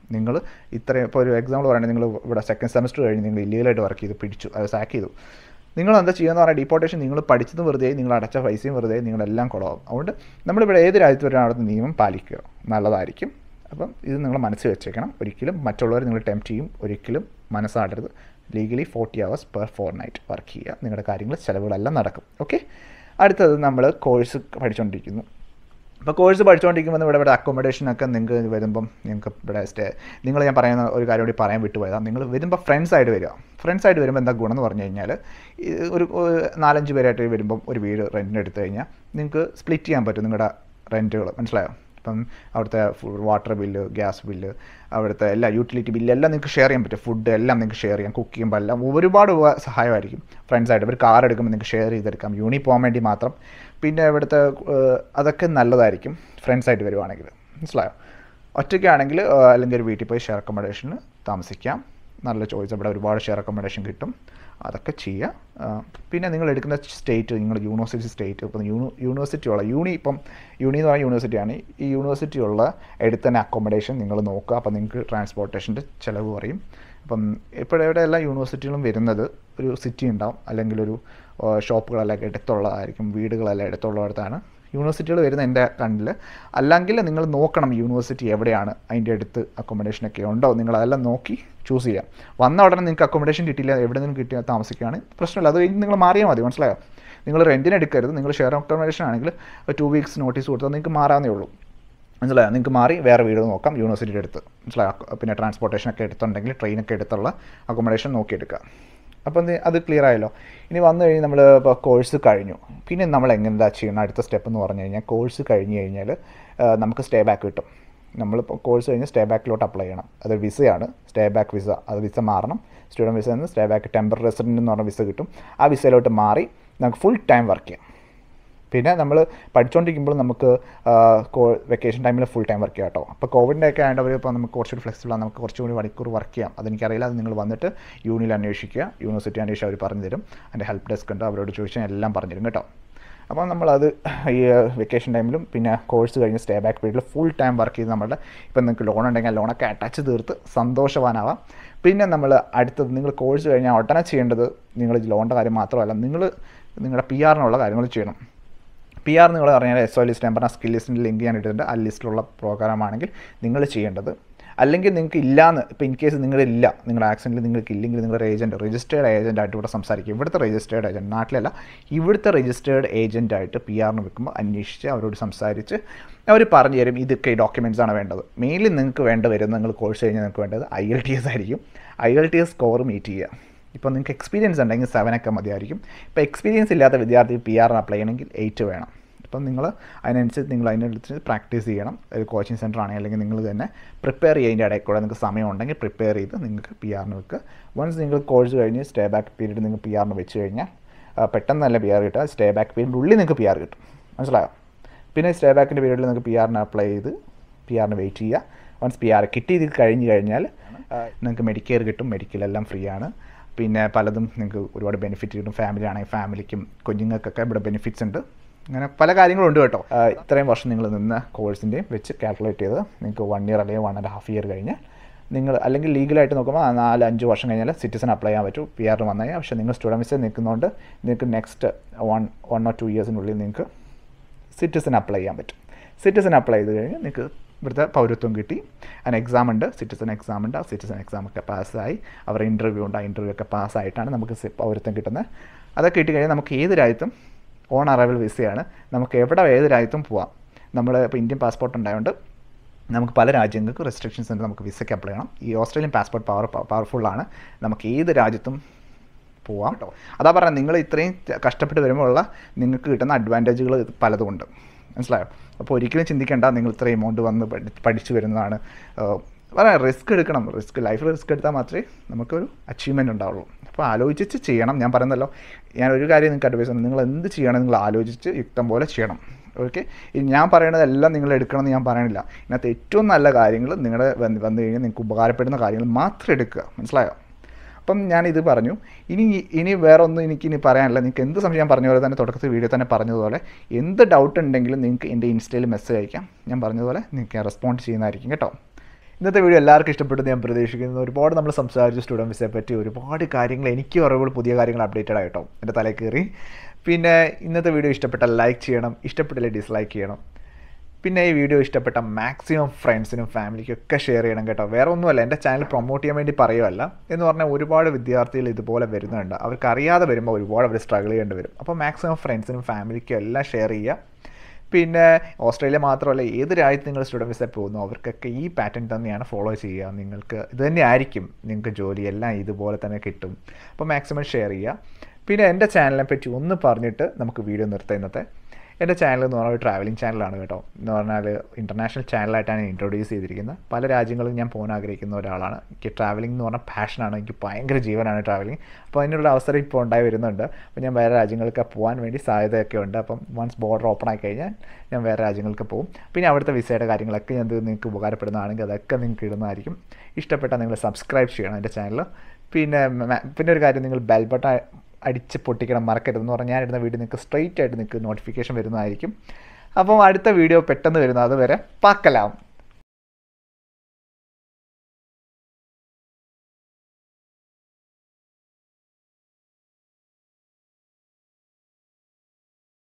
Speaker 1: നിങ്ങൾ ഇത്രയും ഇപ്പോൾ ഒരു എക്സാമ്പിൾ പറയുകയാണെങ്കിൽ നിങ്ങൾ ഇവിടെ സെക്കൻഡ് സെമസ്റ്റർ കഴിഞ്ഞ് നിങ്ങൾ ഇല്ലീഗലായിട്ട് വർക്ക് ചെയ്തു പിടിച്ചു അത് സാക്ക് ചെയ്തു നിങ്ങൾ എന്താ ചെയ്യുക പറഞ്ഞാൽ ഡീപ്പോർട്ടേഷൻ നിങ്ങൾ പഠിച്ചതും വെറുതെ നിങ്ങൾ അടച്ച പൈസയും വെറുതെ നിങ്ങളെല്ലാം കുളമാവും അതുകൊണ്ട് നമ്മളിവിടെ ഏത് രാജ്യത്ത് വരെ അവിടുത്തെ നിയമം പാലിക്കുക നല്ലതായിരിക്കും അപ്പം ഇത് നിങ്ങൾ മനസ്സിൽ വെച്ചേക്കണം ഒരിക്കലും മറ്റുള്ളവർ നിങ്ങൾ ടെംപ്റ്റ് ചെയ്യും ഒരിക്കലും മനസ്സാടരുത് legally forty hours per fortnight work ചെയ്യുക നിങ്ങളുടെ കാര്യങ്ങൾ ചിലവുകളെല്ലാം നടക്കും ഓക്കെ അടുത്തത് നമ്മൾ കോഴ്സ് പഠിച്ചുകൊണ്ടിരിക്കുന്നു ഇപ്പോൾ കോഴ്സ് പഠിച്ചുകൊണ്ടിരിക്കുമ്പോൾ ഇവിടെ ഇവിടെ അക്കോമഡേഷനൊക്കെ നിങ്ങൾക്ക് വരുമ്പം നിങ്ങൾക്ക് ഇവിടെ സ്റ്റേ നിങ്ങൾ ഞാൻ പറയുന്ന ഒരു കാര്യം കൂടി പറയാൻ വിട്ടുപോയതാണ് നിങ്ങൾ വരുമ്പോൾ ഫ്രണ്ട്സ് ആയിട്ട് വരിക ഫ്രണ്ട്സ് ആയിട്ട് വരുമ്പോൾ എന്താ ഗുണം എന്ന് പറഞ്ഞു കഴിഞ്ഞാൽ ഈ ഒരു ഒരു നാലഞ്ച് പേരായിട്ട് വരുമ്പം ഒരു വീട് റെൻറ്റിന് എടുത്തു കഴിഞ്ഞാൽ നിങ്ങൾക്ക് സ്പ്ലിറ്റ് ചെയ്യാൻ പറ്റും നിങ്ങളുടെ റെൻറ്റുകൾ മനസ്സിലായോ ഇപ്പം അവിടുത്തെ വാട്ടർ ബില്ല് ഗ്യാസ് ബില്ല് അവിടുത്തെ എല്ലാ യൂട്ടിലിറ്റി ബില്ല് എല്ലാം നിങ്ങൾക്ക് ഷെയർ ചെയ്യാൻ പറ്റും ഫുഡ് എല്ലാം നിങ്ങൾക്ക് ഷെയർ ചെയ്യാം കുക്ക് ചെയ്യുമ്പോൾ എല്ലാം ഒരുപാട് ഉപ- സഹായമായിരിക്കും ഫ്രണ്ട്സായിട്ട് ഒരു കാർ എടുക്കുമ്പോൾ നിങ്ങൾക്ക് ഷെയർ ചെയ്തെടുക്കാം യൂണി പോകാൻ വേണ്ടി മാത്രം പിന്നെ ഇവിടുത്തെ ഏഹ്, അതൊക്കെ നല്ലതായിരിക്കും ഫ്രണ്ട്സായിട്ട് വരുവാണെങ്കിൽ മനസ്സിലായോ ഒറ്റയ്ക്കാണെങ്കിൽ ഏഹ്, അല്ലെങ്കിൽ ഒരു വീട്ടിൽ പോയി ഷെയർ അക്കോമഡേഷന് താമസിക്കാം നല്ല ചോയ്സ് ഇവിടെ ഒരുപാട് ഷെയർ അക്കോമഡേഷൻ കിട്ടും അതൊക്കെ ചെയ്യാം ആ, പിന്നെ നിങ്ങൾ എടുക്കുന്ന സ്റ്റേറ്റ് നിങ്ങൾ യൂണിവേഴ്സിറ്റി സ്റ്റേറ്റ് ഇപ്പം യൂണി യൂണിവേഴ്സിറ്റി ഉള്ള യൂണി ഇപ്പം യൂണി എന്ന് പറഞ്ഞ യൂണിവേഴ്സിറ്റിയാണ് ഈ യൂണിവേഴ്സിറ്റി ഉള്ള അടുത്ത് തന്നെ അക്കോമഡേഷൻ നിങ്ങൾ നോക്കുക അപ്പം നിങ്ങൾക്ക് ട്രാൻസ്പോർട്ടേഷൻ്റെ ചിലവ് കുറയും അപ്പം ഇപ്പോഴിവിടെ എല്ലാ യൂണിവേഴ്സിറ്റികളും വരുന്നത് ഒരു സിറ്റി ഉണ്ടാവും അല്ലെങ്കിൽ ഒരു ആ, ഷോപ്പുകളെല്ലാം എടുത്തുള്ളതായിരിക്കും വീടുകളെല്ലാം എടുത്തുള്ളിടത്താണ് യൂണിവേഴ്സിറ്റികൾ വരുന്ന എൻ്റെ കണ്ണിൽ അല്ലെങ്കിൽ നിങ്ങൾ നോക്കണം യൂണിവേഴ്സിറ്റി എവിടെയാണ് അതിൻ്റെ അടുത്ത് അക്കോമഡേഷനൊക്കെ ഉണ്ടോ നിങ്ങൾ അതെല്ലാം നോക്കി ചൂസ് ചെയ്യാം വന്ന ഉടനെ നിങ്ങൾക്ക് അക്കോമഡേഷൻ കിട്ടിയില്ല എവിടെ നിന്നും കിട്ടിയാൽ താമസിക്കുകയാണ് പ്രശ്നമില്ല അത് കഴിഞ്ഞ് നിങ്ങൾ മാറിയാൽ മതി മനസ്സിലായോ നിങ്ങൾ റെൻറ്റിന് എടുക്കരുത് നിങ്ങൾ ഷെയർ അക്കോമഡേഷൻ ആണെങ്കിൽ ടു വീക്സ് നോട്ടീസ് കൊടുത്താൽ നിങ്ങൾക്ക് മാറാവുന്നേ ഉള്ളൂ മനസ്സിലായോ നിങ്ങൾക്ക് മാറി വേറെ വീട് നോക്കാം യൂണിവേഴ്സിറ്റിയുടെ അടുത്ത് മനസ്സിലായോ അക്ക- പിന്നെ ട്രാൻസ്പോർട്ടേഷനൊക്കെ എടുത്തുണ്ടെങ്കിൽ ട്രെയിനൊക്കെ എടുത്തുള്ള അക്കോമഡേഷൻ നോക്കിയെടുക്കുക അപ്പം ഇത് അത് ക്ലിയർ ആയല്ലോ ഇനി വന്നു കഴിഞ്ഞ് നമ്മൾ ഇപ്പോൾ കോഴ്സ് കഴിഞ്ഞു പിന്നെ നമ്മൾ എങ്ങനെന്താ ചെയ്യണം അടുത്ത സ്റ്റെപ്പ് എന്ന് പറഞ്ഞു കഴിഞ്ഞാൽ കോഴ്സ് കഴിഞ്ഞ് കഴിഞ്ഞാൽ ആ, നമുക്ക് സ്റ്റേ ബാക്ക് കിട്ടും നമ്മളിപ്പോൾ കോഴ്സ് കഴിഞ്ഞ് സ്റ്റേ ബാക്കിലോട്ട് അപ്ലൈ ചെയ്യണം അത് വിസയാണ് സ്റ്റേ ബാക്ക് വിസ അത് വിസ മാറണം സ്റ്റുഡൻറ്റ് വിസ നിന്ന് സ്റ്റേ ബാക്ക് ടെമ്പററി റെസിഡൻറ്റ് എന്ന് പറഞ്ഞ വിസ കിട്ടും ആ വിസയിലോട്ട് മാറി നമുക്ക് ഫുൾ ടൈം വർക്ക് ചെയ്യാം പിന്നെ നമ്മൾ പഠിച്ചുകൊണ്ടിരിക്കുമ്പോൾ നമുക്ക് വെക്കേഷൻ ടൈമിൽ ഫുൾ ടൈം വർക്ക് ചെയ്യാം കേട്ടോ അപ്പോൾ കോവിഡിൻ്റെ ഒക്കെ ആയതുകൊണ്ട് അവർ ഇപ്പോൾ നമുക്ക് കുറച്ചുകൂടി flexible ആണ് നമുക്ക് കുറച്ചുകൂടി മണിക്കൂർ വർക്ക് ചെയ്യാം അതെനിക്കറിയില്ല അത് നിങ്ങൾ വന്നിട്ട് യൂണിയിൽ അന്വേഷിക്കുക യൂണിവേഴ്സിറ്റി അന്വേഷിച്ച് അവർ പറഞ്ഞു തരും അതിൻ്റെ ഹെൽപ്പ് ഡെസ്ക് ഉണ്ട് അവരോട് ചോദിച്ചാൽ എല്ലാം പറഞ്ഞു തരും കേട്ടോ അപ്പോൾ നമ്മളത് ഈ വെക്കേഷൻ ടൈമിലും പിന്നെ കോഴ്സ് കഴിഞ്ഞ് സ്റ്റേ ബാക്ക് പീരീഡിൽ ഫുൾ ടൈം വർക്ക് ചെയ്ത് നമ്മളുടെ ഇപ്പം നിങ്ങൾക്ക് ലോൺ ഉണ്ടെങ്കിൽ ലോണൊക്കെ അറ്റാച്ച് തീർത്ത് സന്തോഷവാനാവാം പിന്നെ നമ്മൾ അടുത്തത് നിങ്ങൾ കോഴ്സ് കഴിഞ്ഞാൽ ഉടനെ ചെയ്യേണ്ടത് നിങ്ങൾ ലോണിൻ്റെ കാര്യം മാത്രമല്ല നിങ്ങൾ നിങ്ങളുടെ പി ആറിനുള്ള കാര്യങ്ങൾ ചെയ്യണം പി ആർ നിങ്ങൾ പറഞ്ഞാൽ എസ് ഒ ലിസ്റ്റ് ഞാൻ പറഞ്ഞ സ്കിൽ ലിസ്റ്റിൻ്റെ ലിങ്ക് ഞാൻ ഇട്ടിട്ടുണ്ട് ആ ലിസ്റ്റിലുള്ള പ്രോഗ്രാമാണെങ്കിൽ നിങ്ങൾ ചെയ്യേണ്ടത് അല്ലെങ്കിൽ നിങ്ങൾക്ക് ഇല്ലാന്ന് ഇപ്പോൾ ഇൻ കേസ് നിങ്ങളില്ല നിങ്ങളുടെ ആക്സിഡൻറ്റിൽ നിങ്ങൾക്ക് ഇല്ലെങ്കിൽ നിങ്ങളുടെ ഏജൻറ്റ് രജിസ്റ്റേർഡ് ഏജൻ്റ് ആയിട്ട് ഇവിടെ സംസാരിക്കും ഇവിടുത്തെ രജിസ്റ്റേർഡ് ഏജൻറ്റ് നാട്ടിലല്ല ഇവിടുത്തെ രജിസ്റ്റേർഡ് ഏജൻ്റ് ആയിട്ട് പി ആറിന് വെക്കുമ്പോൾ അന്വേഷിച്ച് അവരോട് സംസാരിച്ച് അവർ പറഞ്ഞു തരും ഇതൊക്കെ ഡോക്യുമെൻറ്റ്സ് ആണ് വേണ്ടത് മെയിൻലി നിങ്ങൾക്ക് വേണ്ട വരും നിങ്ങൾ കോഴ്സ് കഴിഞ്ഞാൽ നിങ്ങൾക്ക് വേണ്ടത് ഐ എൽ ടി എസ് ആയിരിക്കും I L T S score meet ചെയ്യുക ഇപ്പോൾ നിങ്ങൾക്ക് എക്സ്പീരിയൻസ് ഉണ്ടെങ്കിൽ സെവനൊക്കെ മതിയായിരിക്കും ഇപ്പോൾ എക്സ്പീരിയൻസ് ഇല്ലാത്ത വിദ്യാർത്ഥി പി ആറിന് അപ്ലൈ ചെയ്യണമെങ്കിൽ എയ്റ്റ് വേണം അപ്പം നിങ്ങൾ അതിനനുസരിച്ച് നിങ്ങൾ അതിനനുസരിച്ച് പ്രാക്ടീസ് ചെയ്യണം ഒരു കോച്ചിങ് സെൻറ്റർ ആണെങ്കിൽ അല്ലെങ്കിൽ നിങ്ങൾ തന്നെ പ്രിപ്പയർ ചെയ്യുന്നതിൻ്റെ ഇടയിൽ കൂടെ നിങ്ങൾക്ക് സമയം ഉണ്ടെങ്കിൽ പ്രിപ്പയർ ചെയ്ത് നിങ്ങൾക്ക് പി ആറിന് വെക്കുക വൺസ് നിങ്ങൾ കോഴ്സ് കഴിഞ്ഞ് സ്റ്റേ ബാക്ക് പീരീഡ് നിങ്ങൾ പി ആറിന് വെച്ച് കഴിഞ്ഞാൽ ആ, പെട്ടെന്ന് നല്ല പി ആർ കിട്ടുക സ്റ്റേ ബാക്ക് പീരീഡിൻ്റെ ഉള്ളിൽ നിങ്ങൾക്ക് പി ആർ കിട്ടും മനസ്സിലായോ പിന്നെ സ്റ്റേ ബാക്കിൻ്റെ പീരീഡിൽ നിങ്ങൾക്ക് പി ആറിന് അപ്ലൈ ചെയ്ത് പി ആറിന് വെയിറ്റ് ചെയ്യുക വൺസ് പി ആർ കിട്ടി ഇത് കഴിഞ്ഞ് കഴിഞ്ഞാൽ നിങ്ങൾക്ക് മെഡിക്കെയർ കിട്ടും മെഡിക്കലെല്ലാം ഫ്രീ ആണ് പിന്നെ പലതും നിങ്ങൾക്ക് ഒരുപാട് ബെനിഫിറ്റ് കിട്ടും ഫാമിലി ആണെങ്കിൽ ഫാമിലിക്കും കുഞ്ഞുങ്ങൾക്കൊക്കെ ഇവിടെ ബെനിഫിറ്റ്സ് ഉണ്ട് അങ്ങനെ പല കാര്യങ്ങളും ഉണ്ട് കേട്ടോ ആ, ഇത്രയും വർഷം നിങ്ങൾ നിന്ന കോഴ്സിൻ്റെയും വെച്ച് കാൽക്കുലേറ്റ് ചെയ്ത് നിങ്ങൾക്ക് വൺ ഇയർ അല്ലെങ്കിൽ വൺ ആൻഡ് ഹാഫ് ഇയർ കഴിഞ്ഞ് നിങ്ങൾ അല്ലെങ്കിൽ ലീഗലായിട്ട് നോക്കുമ്പോൾ ആ നാല് അഞ്ച് വർഷം കഴിഞ്ഞാൽ സിറ്റിസൺ അപ്ലൈ ചെയ്യാൻ പറ്റും പി ആറിന് വന്നു കഴിഞ്ഞാൽ പക്ഷേ നിങ്ങൾ സ്റ്റുഡൻറ്റ് വിസ നിൽക്കുന്നതുകൊണ്ട് നിങ്ങൾക്ക് next one one or two ഇയേഴ്സിനുള്ളിൽ നിങ്ങൾക്ക് സിറ്റിസൺ അപ്ലൈ ചെയ്യാൻ പറ്റും സിറ്റിസൺ അപ്ലൈ ചെയ്ത് കഴിഞ്ഞ് നിങ്ങൾക്ക് ഇവിടുത്തെ പൗരത്വം കിട്ടി അതിന് എക്സാം ഉണ്ട് സിറ്റിസൺ എക്സാം ഉണ്ട് ആ സിറ്റിസൺ എക്സാം ഒക്കെ പാസ്സായി അവരുടെ ഇൻ്റർവ്യൂ ഉണ്ട് ആ ഇൻ്റർവ്യൂ ഒക്കെ പാസ്സായിട്ടാണ് നമുക്ക് സി- പൗരത്വം കിട്ടുന്നത് അതൊക്കെ കിട്ടി കഴിഞ്ഞാൽ നമുക്ക് ഏത് രാജ്യത്തും ഓൺ അറൈവൽ വിസയാണ് നമുക്ക് എവിടെ ഏത് രാജ്യത്തും പോവാം നമ്മൾ ഇപ്പോൾ ഇന്ത്യൻ പാസ്പോർട്ട് ഉണ്ടായതുകൊണ്ട് നമുക്ക് പല രാജ്യങ്ങൾക്ക് റെസ്ട്രിക്ഷൻസ് ഉണ്ട് നമുക്ക് വിസയ്ക്ക് അപ്ലൈ ചെയ്യണം ഈ ഓസ്ട്രേലിയൻ പാസ്പോർട്ട് പവർ പവർഫുള്ളാണ് നമുക്ക് ഏത് രാജ്യത്തും പോവാം കേട്ടോ അതാ പറഞ്ഞത് നിങ്ങൾ ഇത്രയും കഷ്ടപ്പെട്ട് വരുമ്പോൾ ഉള്ള നിങ്ങൾക്ക് കിട്ടുന്ന അഡ്വാൻറ്റേജുകൾ പലതും ഉണ്ട് മനസ്സിലായോ അപ്പോൾ ഒരിക്കലും ചിന്തിക്കേണ്ട നിങ്ങൾ ഇത്രയും എമൗണ്ട് വന്ന് പഠി- പഠിച്ചു വരുന്നതാണ് ഏഹ്, പറയാം റിസ്ക് എടുക്കണം റിസ്ക് ലൈഫിൽ റിസ്ക് എടുത്താൽ മാത്രമേ നമുക്കൊരു അച്ചീവ്മെൻറ്റ് ഉണ്ടാവുള്ളൂ അപ്പോൾ ആലോചിച്ച് ചെയ്യണം ഞാൻ പറയുന്നല്ലോ ഞാൻ ഒരു കാര്യം നിങ്ങൾക്ക് അഡ്വൈസ് ഉണ്ട് നിങ്ങൾ എന്ത് ചെയ്യണം നിങ്ങൾ ആലോചിച്ച് യുക്തം പോലെ ചെയ്യണം ഓക്കെ ഞാൻ പറയണതെല്ലാം നിങ്ങൾ എടുക്കണമെന്ന് ഞാൻ പറയണില്ല ഇതിനകത്ത് ഏറ്റവും നല്ല കാര്യങ്ങൾ നിങ്ങളുടെ വന്ന് വന്നു കഴിഞ്ഞാൽ നിങ്ങൾക്ക് ഉപകാരപ്പെടുന്ന കാര്യങ്ങൾ മാത്രം എടുക്കുക മനസ്സിലായോ അപ്പം ഞാനിത് പറഞ്ഞു ഇനി ഇനി വേറെ ഒന്നും എനിക്ക് ഇനി പറയാനില്ല നിങ്ങൾക്ക് എന്ത് സംശയം ഞാൻ പറഞ്ഞ പോലെ തന്നെ തുടക്കത്തിൽ വീഡിയോ തന്നെ പറഞ്ഞതുപോലെ എന്ത് ഡൗട്ട് ഉണ്ടെങ്കിലും നിങ്ങൾക്ക് എൻ്റെ ഇൻസ്റ്റയിൽ മെസ്സേജ് അയക്കാം ഞാൻ പറഞ്ഞതുപോലെ നിങ്ങൾക്ക് ഞാൻ റെസ്പോണ്ട് ചെയ്യുന്നതായിരിക്കും കേട്ടോ ഇന്നത്തെ വീഡിയോ എല്ലാവർക്കും ഇഷ്ടപ്പെട്ടെന്ന് ഞാൻ പ്രതീക്ഷിക്കുന്നു ഒരുപാട് നമ്മൾ സംസാരിച്ചു സ്റ്റുഡൻറ്റ് വിസയെ പറ്റി ഒരുപാട് കാര്യങ്ങൾ എനിക്കും അറിവുകൾ പുതിയ കാര്യങ്ങൾ അപ്ഡേറ്റഡ് ആയിട്ടോ എൻ്റെ തലയിൽ കയറി പിന്നെ ഇന്നത്തെ വീഡിയോ ഇഷ്ടപ്പെട്ടാൽ ലൈക്ക് ചെയ്യണം ഇഷ്ടപ്പെട്ടില്ലേ ഡിസ്ലൈക്ക് ചെയ്യണം പിന്നെ ഈ വീഡിയോ ഇഷ്ടപ്പെട്ട മാക്സിമം ഫ്രണ്ട്സിനും ഫാമിലിക്കും ഒക്കെ ഷെയർ ചെയ്യണം കേട്ടോ വേറെ ഒന്നുമല്ല എൻ്റെ ചാനൽ പ്രൊമോട്ട് ചെയ്യാൻ വേണ്ടി പറയുമല്ല എന്ന് പറഞ്ഞാൽ ഒരുപാട് വിദ്യാർത്ഥികൾ ഇതുപോലെ വരുന്നുണ്ട് അവർക്ക് അറിയാതെ വരുമ്പോൾ ഒരുപാട് അവർ സ്ട്രഗിൾ ചെയ്യേണ്ടി വരും അപ്പോൾ മാക്സിമം ഫ്രണ്ട്സിനും ഫാമിലിക്കും എല്ലാം ഷെയർ ചെയ്യുക പിന്നെ ഓസ്ട്രേലിയ മാത്രമല്ല ഏത് രാജ്യത്ത് നിങ്ങൾ സ്റ്റുഡൻറ്റ് വിസ പോകുന്നു അവർക്കൊക്കെ ഈ പാറ്റേൺ തന്നെയാണ് ഫോളോ ചെയ്യുക നിങ്ങൾക്ക് ഇത് തന്നെ ആയിരിക്കും നിങ്ങൾക്ക് ജോലി എല്ലാം ഇതുപോലെ തന്നെ കിട്ടും അപ്പോൾ മാക്സിമം ഷെയർ ചെയ്യുക പിന്നെ എൻ്റെ ചാനലിനെ പറ്റി ഒന്ന് പറഞ്ഞിട്ട് നമുക്ക് വീഡിയോ നിർത്താം ഇന്നത്തെ എൻ്റെ ചാനൽ എന്ന് പറഞ്ഞാൽ ഒരു ട്രാവലിംഗ് ചാനലാണ് കേട്ടോ എന്ന് പറഞ്ഞാൽ ഇൻ്റർനാഷണൽ ചാനലായിട്ടാണ് ഇൻട്രൊഡ്യൂസ് ചെയ്തിരിക്കുന്നത് പല രാജ്യങ്ങളും ഞാൻ പോകാൻ ആഗ്രഹിക്കുന്ന ഒരാളാണ് എനിക്ക് ട്രാവലിംഗ് എന്ന് പറഞ്ഞാൽ പാഷനാണ് എനിക്ക് ഭയങ്കര ജീവനാണ് ട്രാവലിംഗ് അപ്പോൾ അതിനുള്ള അവസരം ഇപ്പോൾ ഉണ്ടായി വരുന്നുണ്ട് അപ്പോൾ ഞാൻ വേറെ രാജ്യങ്ങൾക്ക് പോകാൻ വേണ്ടി സാധ്യതയൊക്കെ ഉണ്ട് അപ്പം വൺസ് ബോർഡർ ഓപ്പൺ ആയി കഴിഞ്ഞാൽ ഞാൻ വേറെ രാജ്യങ്ങൾക്ക് പോകും പിന്നെ അവിടുത്തെ വിസയുടെ കാര്യങ്ങളൊക്കെ ഞാൻ നിങ്ങൾക്ക് ഉപകാരപ്പെടുന്നതാണെങ്കിൽ അതൊക്കെ നിങ്ങൾക്ക് ഇടുന്നതായിരിക്കും ഇഷ്ടപ്പെട്ടാൽ നിങ്ങൾ സബ്സ്ക്രൈബ് ചെയ്യണം എൻ്റെ ചാനൽ പിന്നെ പിന്നെ ഒരു കാര്യം നിങ്ങൾ ബെൽ ബട്ടൺ അടിച്ച് പൊട്ടിക്കണം മറക്കരുത് എന്ന് പറഞ്ഞാൽ ഞാനിടുന്ന വീഡിയോ നിങ്ങൾക്ക് സ്ട്രെയിറ്റ് ആയിട്ട് നിങ്ങൾക്ക് നോട്ടിഫിക്കേഷൻ വരുന്നതായിരിക്കും അപ്പം അടുത്ത വീഡിയോ പെട്ടെന്ന് വരുന്നത് അതുവരെ പാക്കലാം